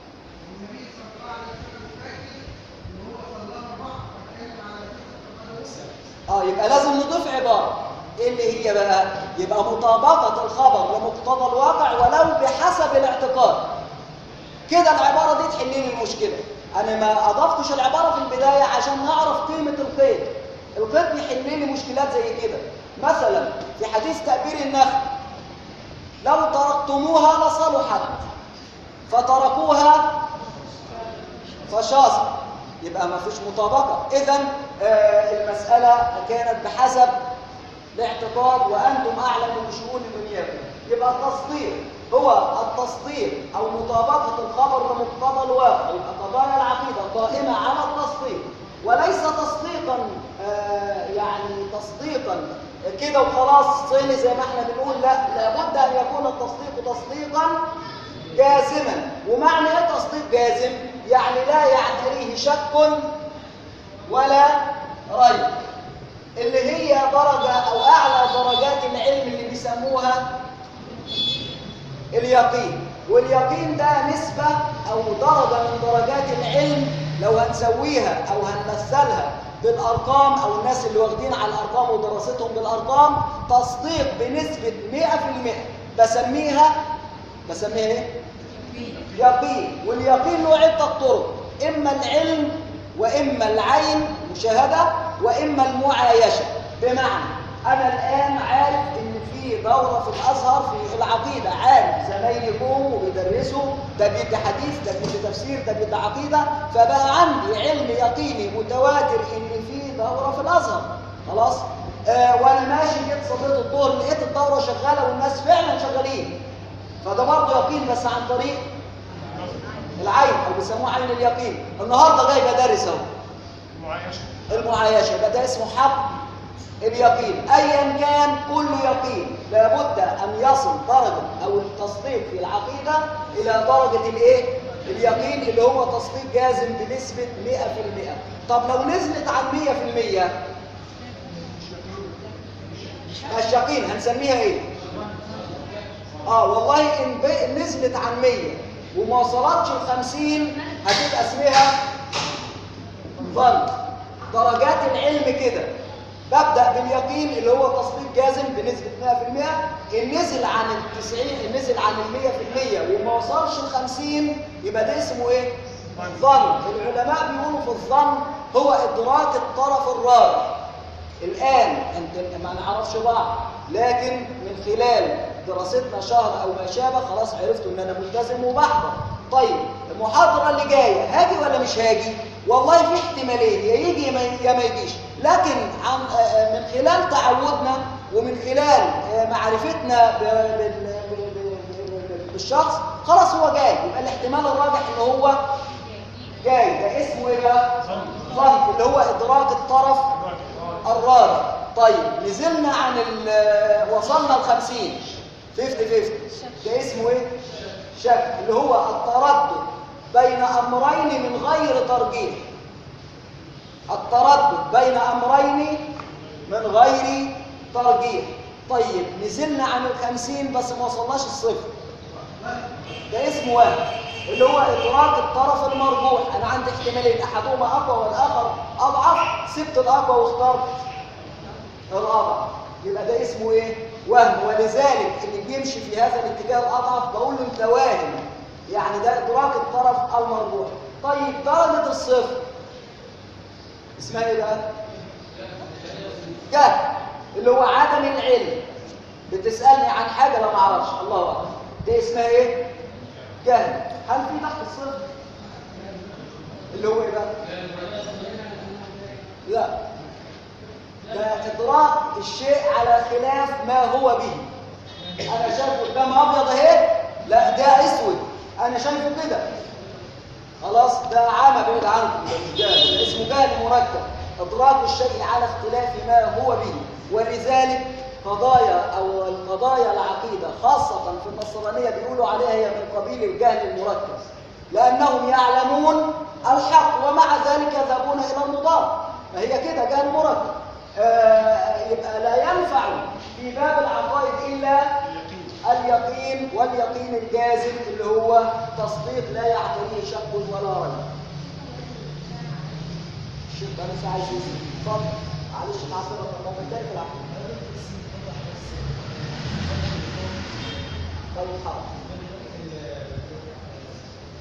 اه يبقى لازم نضيف عبارة ايه اللي هي بقى يبقى مطابقة الخبر لمقتضى الواقع ولو بحسب الاعتقاد كده العبارة دي تحل لي المشكلة انا ما اضفتش العبارة في البداية عشان نعرف قيمة القيد القيد بيحل لي مشكلات زي كده مثلا في حديث تأبير النخل لو تركتموها لصلحت فتركوها فشاصت يبقى ما فيش مطابقة إذا المسألة كانت بحسب الاعتقاد وأنتم أعلم بشؤون دنياكم يبقى التصديق هو التصديق أو مطابقة الخبر بمقتضى الواقع يبقى قضايا العقيدة قائمة على التصديق وليس تصديقا آه يعني تصديقا كده وخلاص صيني زي ما احنا بنقول لا لابد أن يكون التصديق تصديقا جازما ومعنى ايه تصديق جازم يعني لا يعتريه شك ولا ريب اللي هي درجة أو أعلى درجات العلم اللي بيسموها اليقين واليقين ده نسبة أو درجة من درجات العلم لو هنسويها أو هنمثلها بالأرقام أو الناس اللي واخدين على الأرقام ودراستهم بالأرقام تصديق بنسبة 100% بسميها بسميها إيه؟ يقين واليقين له عدة طرق إما العلم وإما العين مشاهدة وإما المعايشة بمعنى أنا الآن عارف إن في دورة في الأزهر في العقيدة عارف زمايلي جم وبيدرسوا ده بيدي حديث ده بيدي تفسير ده بيدي عقيدة فبقى عندي علم يقيني متواتر إن في دورة في الأزهر خلاص آه وأنا ماشي جيت صليت الظهر لقيت الدورة شغالة والناس فعلا شغالين فده برضه يقين بس عن طريق العين او بيسموه عين اليقين النهارده جاي بدرس اهو معايشة المعايشه يبقى ده اسمه حق اليقين ايا كان كله يقين لابد ان يصل درجه او التصديق في العقيده الى درجه الايه اليقين اللي هو تصديق جازم بنسبه 100% طب لو نزلت عن 100% اليقين هنسميها ايه اه والله ان ب- نزلت عن 100 وما وصلتش ل 50 هتبقى اسمها ظن درجات العلم كده ببدا باليقين اللي هو تصديق جازم بنسبه 100% ان نزل عن ال 90 ان نزل عن ال 100% وما وصلش ل 50 يبقى ده اسمه ايه؟ ظن العلماء بيقولوا في الظن هو ادراك الطرف الرابع الآن أنت ما نعرفش بعض لكن من خلال دراستنا شهر أو ما شابه خلاص عرفتوا إن أنا ملتزم وبحضر طيب المحاضرة اللي جاية هاجي ولا مش هاجي؟ والله في احتمالين يا يجي يا ما- يا ما يجيش لكن عن آه، آه، من خلال تعودنا ومن خلال آه، معرفتنا ب- بال- ب- ب- ب- بالشخص خلاص هو جاي يبقى الاحتمال الراجح إن هو جاي ده اسمه ايه بقى؟ ظن اللي هو إدراك الطرف الرابع طيب نزلنا عن ال وصلنا ل 50 50 50 ده اسمه ايه؟ شك اللي هو التردد بين امرين من غير ترجيح التردد بين امرين من غير ترجيح طيب نزلنا عن ال 50 بس ما وصلناش الصفر ده اسمه وهم اللي هو ادراك الطرف المرجوح انا عندي احتمالين احدهما اقوى والاخر اضعف سبت الاقوى واخترت الاضعف يبقى ده اسمه ايه وهم ولذلك اللي بيمشي في هذا الاتجاه الاضعف بقول له انت واهم يعني ده ادراك الطرف المرجوح طيب درجه الصفر اسمها ايه بقى جهل اللي هو عدم العلم بتسالني عن حاجه لا ما اعرفش الله اعلم دي اسمها ايه جهل هل في تحت الصفر اللي هو ايه بقى لا ده ادراك الشيء على خلاف ما هو به انا شايف قدام ابيض اهي لا ده اسود انا شايفه كده خلاص ده عامة بعيد عنكم ده مش جهل ده اسمه جهل مركب ادراك الشيء على اختلاف ما هو به ولذلك قضايا او القضايا العقيده خاصه في النصرانيه بيقولوا عليها هي من قبيل الجهل المركب لانهم يعلمون الحق ومع ذلك يذهبون الى المضاد فهي كده جهل مركب آه يبقى لا ينفع في باب العقائد الا اليقين واليقين الجازم اللي هو تصديق لا يعتريه شك ولا ريب الشيخ ده لسه عايز يسال اتفضل معلش معصره الموضوع الثاني في العقيده طيب حاضر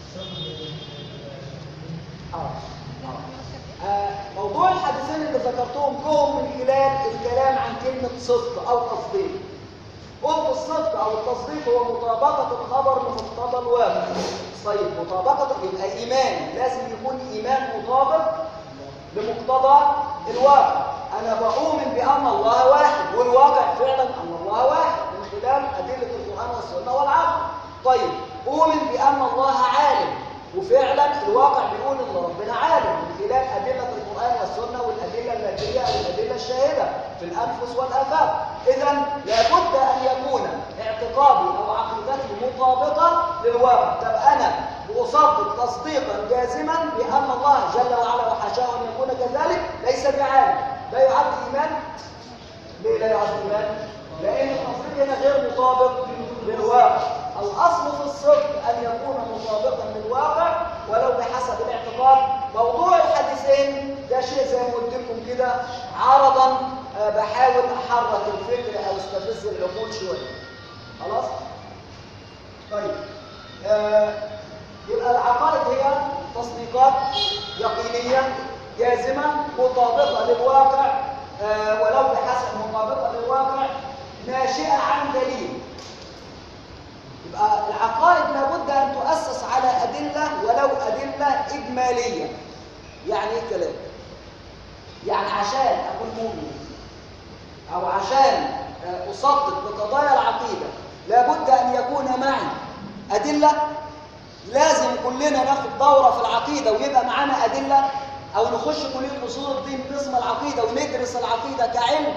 حاضر حاضر. آه، موضوع الحديثين اللي ذكرتهم جبتهم كلهم من خلال الكلام عن كلمة صدق أو تصديق قلت الصدق أو التصديق هو مطابقة الخبر لمقتضى الواقع طيب مطابقة يبقى إيمان لازم يكون إيمان مطابق بمقتضى الواقع أنا بؤمن بأن الله واحد والواقع فعلا أن الله واحد من خلال أدلة القرآن والسنة والعقل طيب أؤمن بأن الله عالم وفعلا الواقع بيقول ان ربنا عالم من خلال ادله القران والسنه والادله الماديه والادله الشاهده في الانفس والافاق اذا لابد ان يكون اعتقادي او عقيدتي مطابقه للواقع طب انا اصدق تصديقا جازما بان الله جل وعلا وحاشاه ان يكون كذلك ليس بعالم لا يعد ايمان ليه لا يعد ايمان لان التصديق هنا غير مطابق للواقع الاصل في الصدق ان يكون مطابقا للواقع ولو بحسب الاعتقاد موضوع الحديثين ده شيء زي ما قلت لكم كده عرضا آه، بحاول احرك الفكر او استفز العقول شويه خلاص طيب آه، يبقى العقائد هي تصديقات يقينيه جازمه مطابقه للواقع آه، ولو بحسب مطابقه للواقع ناشئه عن دليل يبقى العقائد لابد ان تؤسس على ادله ولو ادله اجماليه يعني ايه الكلام يعني عشان اكون مؤمن او عشان آه، اصدق بقضايا العقيده لابد ان يكون معي ادله لازم كلنا ناخد دوره في العقيده ويبقى معانا ادله او نخش كليه اصول الدين قسم العقيده وندرس العقيده كعلم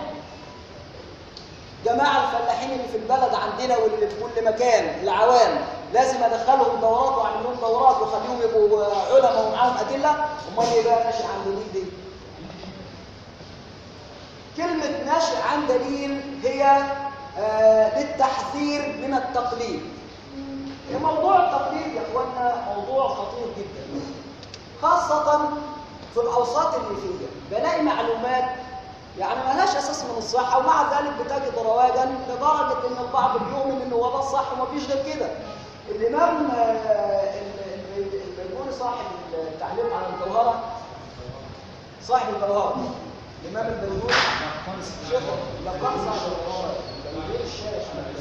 جماعة الفلاحين اللي في البلد عندنا واللي في كل مكان العوام لازم ادخلهم دورات واعمل لهم دورات واخليهم يبقوا علماء ومعاهم ادله امال ايه بقى ناشئ عن دليل دي كلمة ناشئ عن دليل هي آه للتحذير من التقليد يا موضوع التقليد يا اخوانا موضوع خطير جدا خاصة في الاوساط الريفية بلاقي معلومات يعني ما لهاش اساس من الصحه ومع ذلك بتجد رواجا لدرجه ان البعض بيؤمن ان هو ده الصح ومفيش غير كده الامام آه، ال- ال- البيجوري صاحب التعليق على الجوهره صاحب الجوهره الامام البيجوري شيخ لقب صاحب الجوهره البيجوري الشارع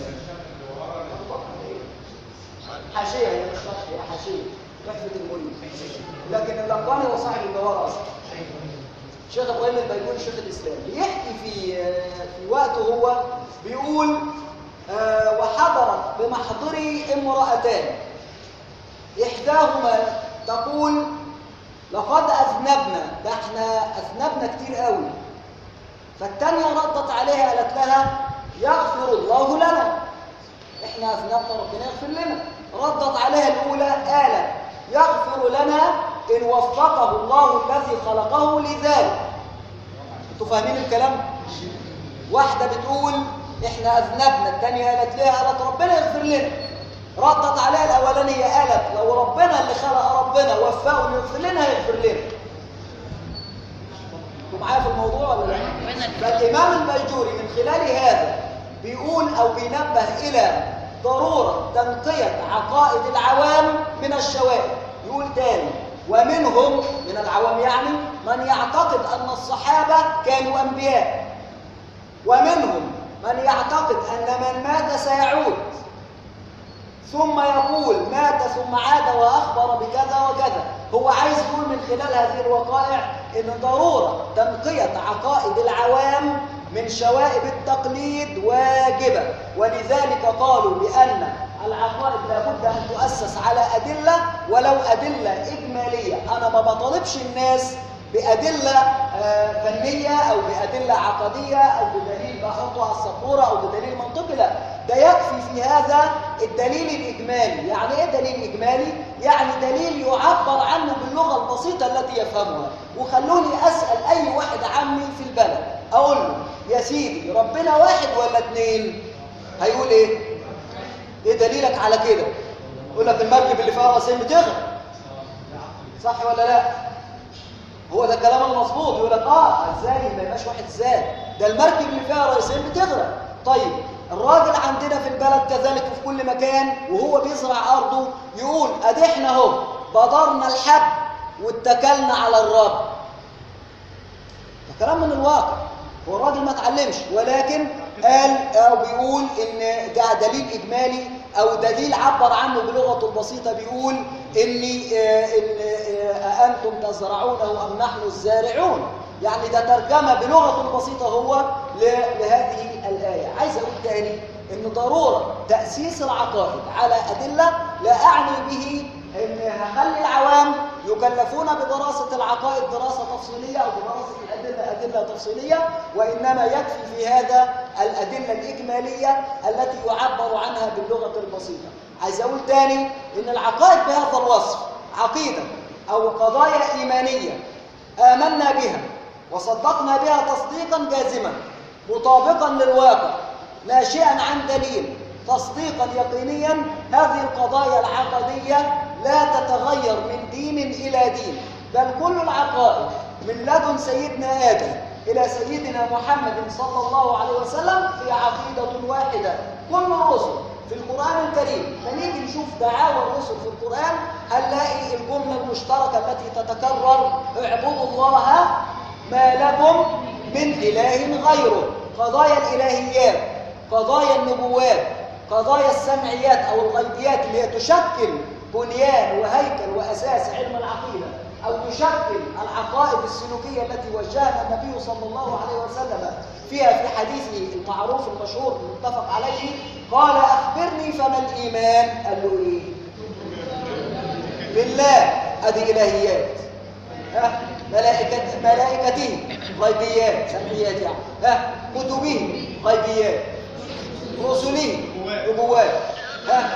حاشيه هي مش شرح هي حاشيه تحفه المريد لكن اللقاني هو صاحب الجوهره اصلا شيخ ابراهيم البيجوري شيخ الاسلام بيحكي في في وقته هو بيقول آه، وحضرت بمحضري امرأتان إحداهما تقول لقد أذنبنا ده احنا أذنبنا كتير قوي فالتانية ردت عليها قالت لها يغفر الله لنا احنا أذنبنا ربنا يغفر لنا ردت عليها الأولى قالت يغفر لنا إن وفقه الله الذي خلقه لذلك انتوا فاهمين الكلام واحدة بتقول احنا اذنبنا الثانية قالت ليه قالت ربنا يغفر لنا ردت عليها الاولانية قالت لو ربنا اللي خلق ربنا وفقه انه يغفر لنا هيغفر لنا انتوا معايا في الموضوع ولا لا؟ فالامام البيجوري من خلال هذا بيقول او بينبه الى ضرورة تنقية عقائد العوام من الشوائب يقول تاني ومنهم من العوام يعني من يعتقد أن الصحابة كانوا أنبياء ومنهم من يعتقد أن من مات سيعود ثم يقول مات ثم عاد وأخبر بكذا وكذا هو عايز يقول من خلال هذه الوقائع أن ضرورة تنقية عقائد العوام من شوائب التقليد واجبة ولذلك قالوا بأن العقائد لابد أن تؤسس على أدلة ولو أدلة إجمالية أنا ما بطالبش الناس بأدلة آه، فنية أو بأدلة عقدية أو بدليل بحطه على السبورة أو بدليل منطقي لا ده يكفي في هذا الدليل الإجمالي يعني إيه دليل إجمالي؟ يعني دليل يعبر عنه باللغة البسيطة التي يفهمها وخلوني أسأل أي واحد عمي في البلد أقول له يا سيدي ربنا واحد ولا اتنين؟ هيقول إيه؟ ايه دليلك على كده يقول لك المركب اللي فيها راسين بتغرق صح ولا لا هو ده الكلام المظبوط يقول لك اه ازاي ما يبقاش واحد ازاي ده المركب اللي فيها راسين بتغرق طيب الراجل عندنا في البلد كذلك في كل مكان وهو بيزرع ارضه يقول ادي احنا اهو بدرنا الحب واتكلنا على الرب كلام من الواقع هو الراجل ما اتعلمش ولكن قال او بيقول ان ده دليل اجمالي او دليل عبر عنه بلغته البسيطه بيقول ان آه، ان آه، انتم تزرعونه ام نحن الزارعون يعني ده ترجمه بلغته البسيطه هو ل- لهذه الايه عايز اقول تاني ان ضروره تاسيس العقائد على ادله لا اعني به ان هخلي العوام يكلفون بدراسه العقائد دراسه تفصيليه او بدراسه الادله ادله تفصيليه وانما يكفي في هذا الادله الاجماليه التي يعبر عنها باللغه البسيطه عايز اقول تاني ان العقائد بهذا الوصف عقيده او قضايا ايمانيه امنا بها وصدقنا بها تصديقا جازما مطابقا للواقع ناشئا عن دليل تصديقا يقينيا هذه القضايا العقديه لا تتغير من دين الى دين بل كل العقائد من لدن سيدنا ادم الى سيدنا محمد صلى الله عليه وسلم هي عقيده واحده كل الرسل في القرآن الكريم فنيجي نشوف دعاوى الرسل في القرآن هنلاقي الجملة المشتركة التي تتكرر اعبدوا الله ما لكم من إله غيره قضايا الإلهيات قضايا النبوات قضايا السمعيات أو الغيبيات اللي هي تشكل بنيان وهيكل وأساس علم العقيدة أو تشكل العقائد السلوكية التي وجهها النبي صلى الله عليه وسلم فيها في حديثه المعروف المشهور المتفق عليه قال أخبرني فما الإيمان قال له إيه بالله أدي إلهيات ها ملائكة ملائكته غيبيات سمعيات يعني ها كتبه غيبيات رسله نبوات ها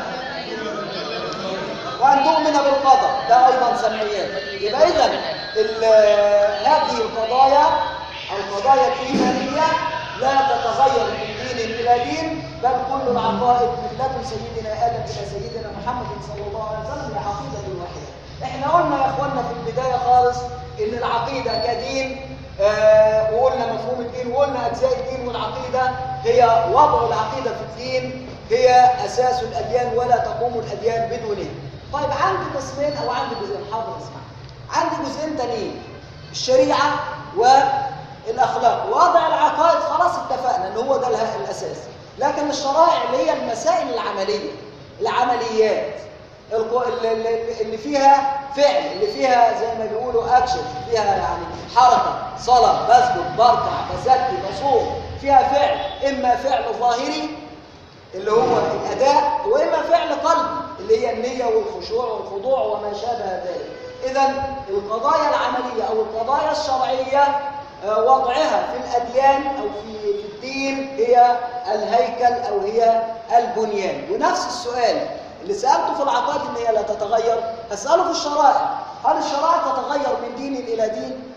وأن تؤمن بالقدر ده أيضا سمعيات يبقى إذا ال- هذه القضايا القضايا الإيمانية لا تتغير من دين إلى دين بل كل العقائد من لدن سيدنا آدم إلى سيدنا محمد صلى الله عليه وسلم هي عقيدة واحدة احنا قلنا يا اخوانا في البداية خالص ان العقيدة كدين آه وقلنا مفهوم الدين وقلنا اجزاء الدين والعقيدة هي وضع العقيدة في الدين هي اساس الاديان ولا تقوم الاديان بدونها طيب عندي قسمين او عندي جزئين حاضر اسمع عندي جزئين تانيين الشريعة والاخلاق وضع العقائد خلاص اتفقنا ان هو ده اله- الاساس لكن الشرائع اللي هي المسائل العملية العمليات القو- اللي- اللي اللي فيها فعل اللي فيها زي ما بيقولوا اكشن فيها يعني حركه صلاه بسجد بركع بزكي بصوم فيها فعل اما فعل ظاهري اللي هو الاداء واما فعل قلبي اللي هي النيه والخشوع والخضوع وما شابه ذلك اذا القضايا العمليه او القضايا الشرعيه آه، وضعها في الاديان او في في الدين هي الهيكل او هي البنيان ونفس السؤال اللي سالته في العقائد ان هي لا تتغير هساله في الشرائع هل الشرائع تتغير من دين الى دين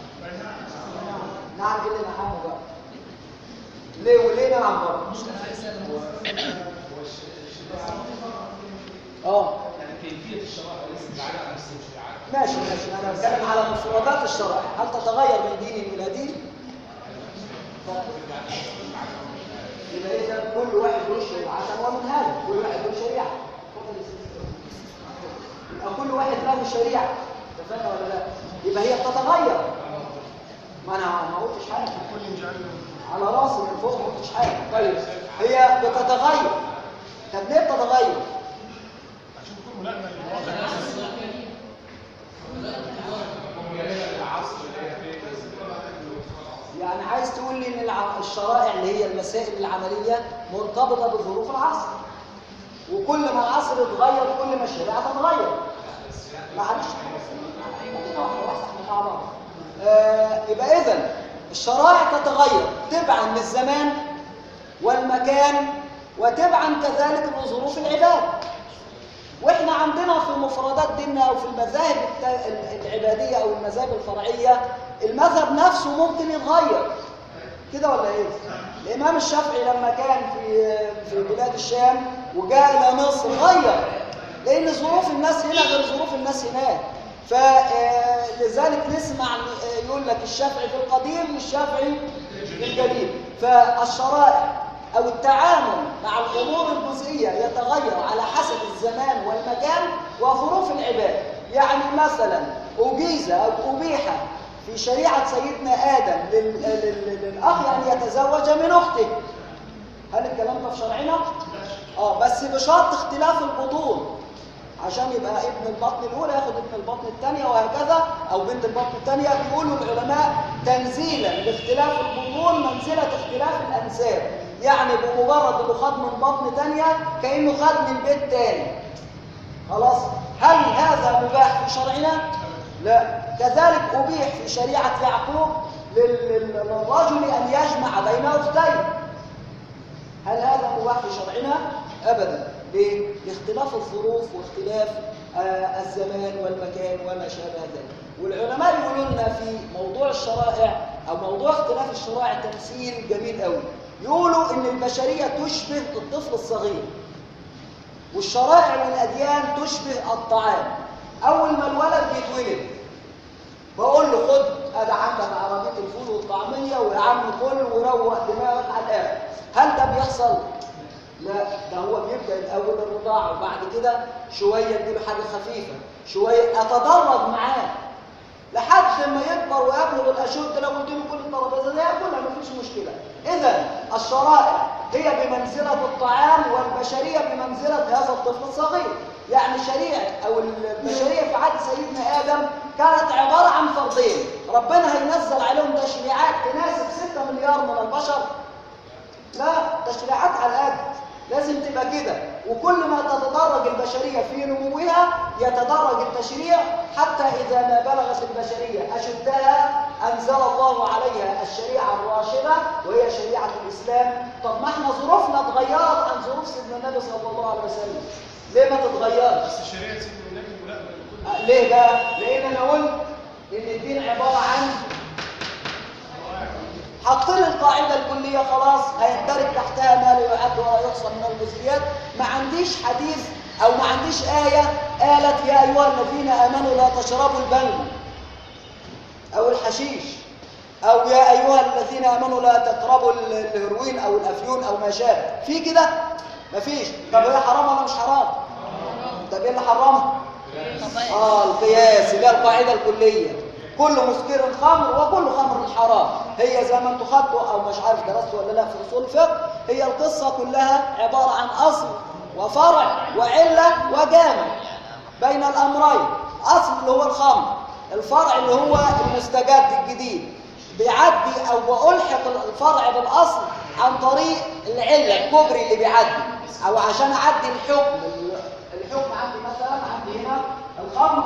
نعم ايه اللي نعم بقى ليه وليه نعم بقى اه يعني كيفيه الشرائع ليست بعلاقه نفس الشريعات ماشي ماشي انا بتكلم على مفردات الشرائع هل تتغير من دين الى دين يبقى اذا كل واحد له شريعه ومنهاج كل واحد له شريعه اتفضل يا سيدي. يبقى كل واحد له شريعه اتفقنا ولا لا يبقى هي بتتغير ما انا ما قلتش حاجه كل جعلنا على راسي من فوق ما قلتش حاجه طيب هي بتتغير طب ليه بتتغير عشان تكون ملائمه للواقع يعني عايز تقول لي ان الع- الشرائع اللي هي المسائل العمليه مرتبطه بظروف العصر وكل ما العصر يتغير كل ما الشريعه تتغير معلش خلينا واحدة واحدة احنا مع بعض. آه، يبقى اذا الشرائع تتغير تبعا للزمان والمكان وتبعا كذلك لظروف العباد واحنا عندنا في مفردات ديننا او في المذاهب الت- ال- العباديه او المذاهب الفرعيه المذهب نفسه ممكن يتغير كده ولا ايه الامام الشافعي لما كان في في بلاد الشام وجاء الى مصر غير لان ظروف الناس هنا غير ظروف الناس هناك فلذلك نسمع آه، يقول لك الشافعي في القديم والشافعي في الجديد فالشرائع او التعامل مع الامور الجزئيه يتغير على حسب الزمان والمكان وظروف العباد يعني مثلا اجيز او ابيح في شريعة سيدنا آدم لل... لل... للأخ أن يتزوج من أخته هل الكلام ده في شرعنا؟ اه بس بشرط اختلاف البطون عشان يبقى ابن البطن الاولى ياخد ابن البطن الثانيه وهكذا او بنت البطن الثانيه بيقولوا العلماء تنزيلا لاختلاف البطون منزله اختلاف الانساب يعني بمجرد انه خد من بطن ثانيه كانه خد من بيت ثاني خلاص هل هذا مباح في شرعنا لا كذلك ابيح في شريعه يعقوب لل- لل- للرجل ان يجمع بين اختين هل هذا مباح في شرعنا؟ ابدا ليه؟ لاختلاف الظروف واختلاف آه، الزمان والمكان وما شابه ذلك والعلماء يقولوا لنا في موضوع الشرائع او موضوع اختلاف الشرائع تمثيل جميل قوي يقولوا ان البشريه تشبه الطفل الصغير والشرائع والاديان تشبه الطعام اول ما الولد بيتولد بقول له خد ادي عندك عربيه الفول والطعميه ويا عم كل وروق دماغك على الاخر هل ده بيحصل لا ده هو بيبدا الاول الرضاعه وبعد كده شويه اديله حاجه خفيفه شويه اتدرج معاه لحد ما يكبر ويبلغ الاشد لو قلت له كل الترابيزه دي ياكلها مفيش مشكله اذا الشرائع هي بمنزله الطعام والبشريه بمنزله هذا الطفل الصغير يعني شريعه او البشريه في عهد سيدنا ادم كانت عباره عن فردين ربنا هينزل عليهم تشريعات تناسب 6 مليار من البشر لا تشريعات على القد لازم تبقى كده وكل ما تتدرج البشرية في نموها يتدرج التشريع حتى إذا ما بلغت البشرية أشدها أنزل الله عليها الشريعة الراشدة وهي شريعة الإسلام طب ما احنا ظروفنا اتغيرت عن ظروف سيدنا النبي صلى الله عليه وسلم ليه ما تتغيرش؟ بس شريعه سيدنا النبي ملائمه لكل أه، ليه بقى؟ لأن أنا قلت إن الدين عبارة عن حاطين القاعده الكليه خلاص هيندرج تحتها ما لا يعد ولا يحصى من الجزئيات ما عنديش حديث او ما عنديش ايه قالت يا ايها الذين امنوا لا تشربوا البنج او الحشيش او يا ايها الذين امنوا لا تقربوا ال- الهيروين او الافيون او ما شابه في كده مفيش طب هي حرام ولا مش حرام طب ايه اللي حرمها اه القياس اللي هي القاعده الكليه كل مسكر خمر وكل خمر حرام هي زي ما انتم خدتوا او مش عارف درستوا ولا لا في اصول الفقه هي القصه كلها عباره عن اصل وفرع وعله وجامع بين الامرين اصل اللي هو الخمر الفرع اللي هو المستجد الجديد بيعدي او بألحق الفرع بالاصل عن طريق العله الكبري اللي بيعدي او عشان اعدي الحكم الحكم عندي مثلا عندي هنا الخمر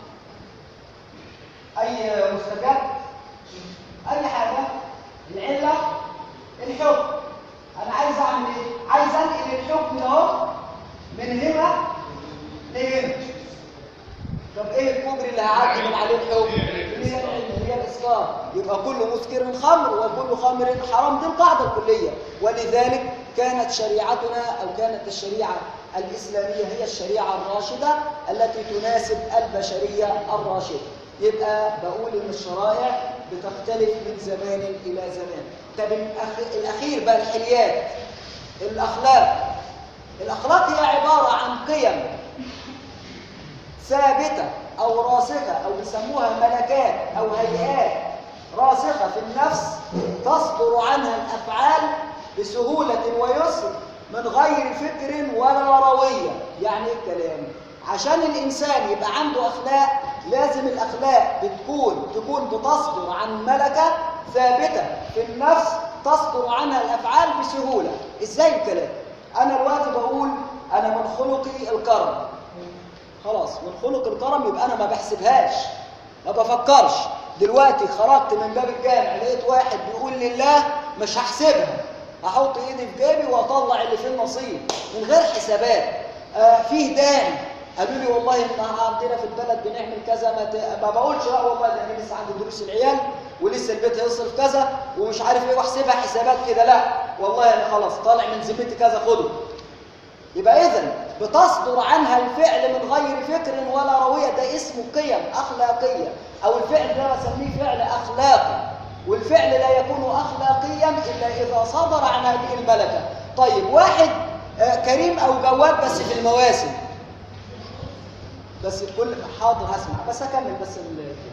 اي مستجد اي حاجه العله الحكم انا عايز اعمل ايه عايز انقل الحكم اهو من هنا لهنا طب ايه الكوبري اللي هعدي من عليه الحكم اللي هي العلة، اللي هي الاسكار يبقى كل مسكر خمر وكل خمر حرام دي القاعده الكليه ولذلك كانت شريعتنا او كانت الشريعه الاسلاميه هي الشريعه الراشده التي تناسب البشريه الراشده يبقى بقول ان الشرائع بتختلف من زمان الى زمان طب الأخ- الاخير بقى الحليات الاخلاق الاخلاق هي عباره عن قيم ثابته او راسخه او بيسموها ملكات او هيئات راسخه في النفس تصدر عنها الافعال بسهوله ويسر من غير فكر ولا رويه يعني ايه الكلام عشان الانسان يبقى عنده اخلاق لازم الاخلاق بتكون تكون بتصدر عن ملكه ثابته في النفس تصدر عنها الافعال بسهوله ازاي الكلام انا دلوقتي بقول انا من خلقي الكرم خلاص من خلق الكرم يبقى انا ما بحسبهاش ما بفكرش دلوقتي خرجت من باب الجامع لقيت واحد بيقول لله مش هحسبها هحط ايدي في جيبي واطلع اللي فيه النصيب من غير حسابات آه فيه داعي قالوا لي والله ان عندنا في البلد بنعمل كذا ما, ت... ما بقولش لا والله ده انا لسه عندي دروس العيال ولسه البيت هيصرف كذا ومش عارف ايه واحسبها حسابات كده لا والله انا خلاص طالع من ذمتي كذا خده يبقى اذا بتصدر عنها الفعل من غير فكر ولا رويه ده اسمه قيم اخلاقيه او الفعل ده بسميه فعل اخلاقي والفعل لا يكون اخلاقيا الا اذا صدر عن هذه الملكه طيب واحد آه، كريم او جواد بس في المواسم بس كل حاضر هسمع بس اكمل بس ال-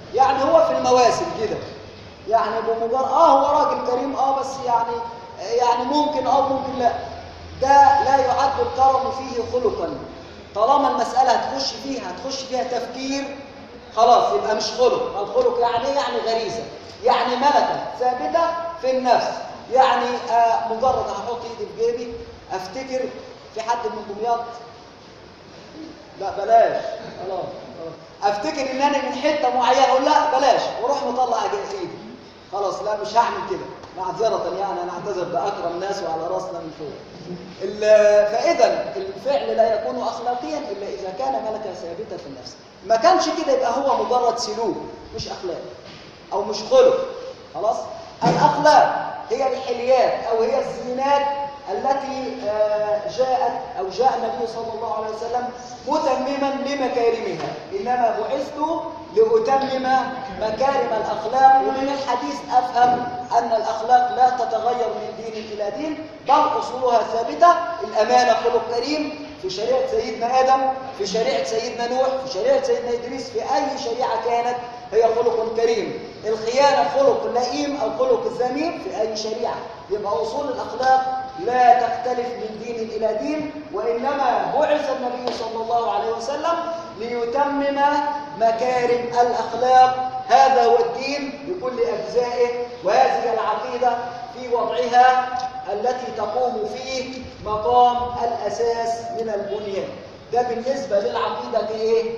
يعني هو في المواسم كده يعني بمجرد اه هو راجل كريم اه بس يعني يعني ممكن اه ممكن لا ده لا يعد الكرم فيه خلقا طالما المسألة هتخش فيها هتخش فيها تفكير خلاص يبقى مش خلق الخلق يعني إيه؟ يعني غريزة يعني ملكة ثابتة في النفس يعني آه مجرد هحط ايدي في جيبي افتكر في حد من دمياط لا بلاش خلاص خلاص. افتكر ان انا من حته معينه اقول لا بلاش واروح مطلع أجي- ايدي خلاص لا مش هعمل كده معذره يعني انا اعتذر باكرم ناس وعلى راسنا من فوق ال- فاذا الفعل لا يكون اخلاقيا الا اذا كان ملكه ثابته في النفس ما كانش كده يبقى هو مجرد سلوك مش اخلاق او مش خلق خلاص الاخلاق هي الحليات او هي الزينات التي آه، جاءت او جاء النبي صلى الله عليه وسلم متمما لمكارمها انما بعثت لاتمم مكارم الاخلاق ومن الحديث افهم ان الاخلاق لا تتغير من دين الى دين بل اصولها ثابته الامانه خلق كريم في شريعه سيدنا ادم في شريعه سيدنا نوح في شريعه سيدنا ادريس في اي شريعه كانت هي خلق كريم الخيانه خلق لئيم او خلق ذميم في اي شريعه يبقى اصول الاخلاق لا تختلف من دين الى دين وانما بعث النبي صلى الله عليه وسلم ليتمم مكارم الاخلاق هذا هو الدين بكل اجزائه وهذه العقيده في وضعها التي تقوم فيه مقام الاساس من البنيان ده بالنسبه للعقيده كايه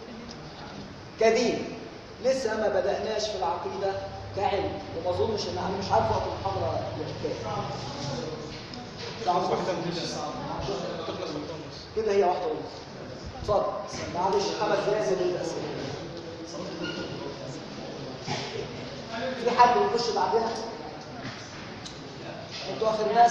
كدين لسه ما بدأناش في العقيدة كعلم وما اظنش ان انا مش عارف وقت المحاضرة كام ساعة ونص. واحدة ونص تخلص ونص كده هي واحدة ونص اتفضل معلش خمس دقايق زي الأسئلة في حد يخش بعدنا؟ انتوا اخر ناس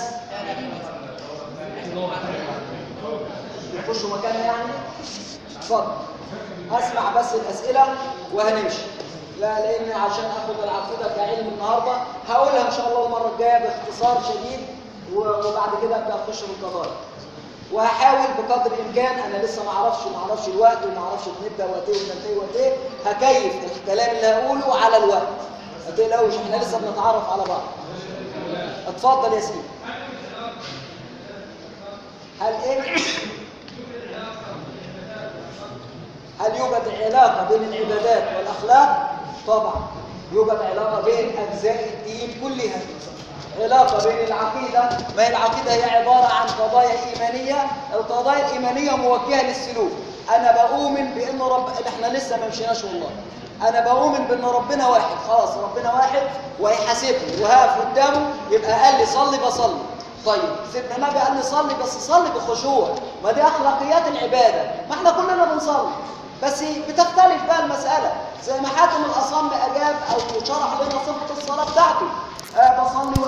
يخشوا مكانها يعني؟ اتفضل اسمع بس الاسئله وهنمشي لا لان عشان اخد العقيده كعلم النهارده هقولها ان شاء الله المره الجايه باختصار شديد و- وبعد كده ابدا اخش في القضايا وهحاول بقدر الامكان انا لسه ما اعرفش ما اعرفش الوقت وما اعرفش بنبدا وقت ايه وننتهي وقت ايه هكيف الكلام اللي هقوله على الوقت ما تقلقوش احنا لسه بنتعرف على بعض اتفضل يا سيدي هل ايه هل يوجد علاقة بين العبادات والأخلاق؟ طبعا يوجد علاقة بين أجزاء الدين كلها علاقة بين العقيدة ما هي العقيدة هي عبارة عن قضايا إيمانية القضايا الإيمانية موجهة للسلوك أنا بؤمن بأن رب إحنا لسه ما مشيناش والله أنا بؤمن بأن ربنا واحد خلاص ربنا واحد وهيحاسبني وهقف قدامه يبقى قال لي صلي بصلي طيب سيدنا النبي قال لي صلي بس صلي بخشوع ما دي اخلاقيات العباده ما احنا كلنا بنصلي بس بتختلف بقى المساله زي ما حاتم الاصم اجاب او شرح لنا صفه الصلاه بتاعته آه بصلي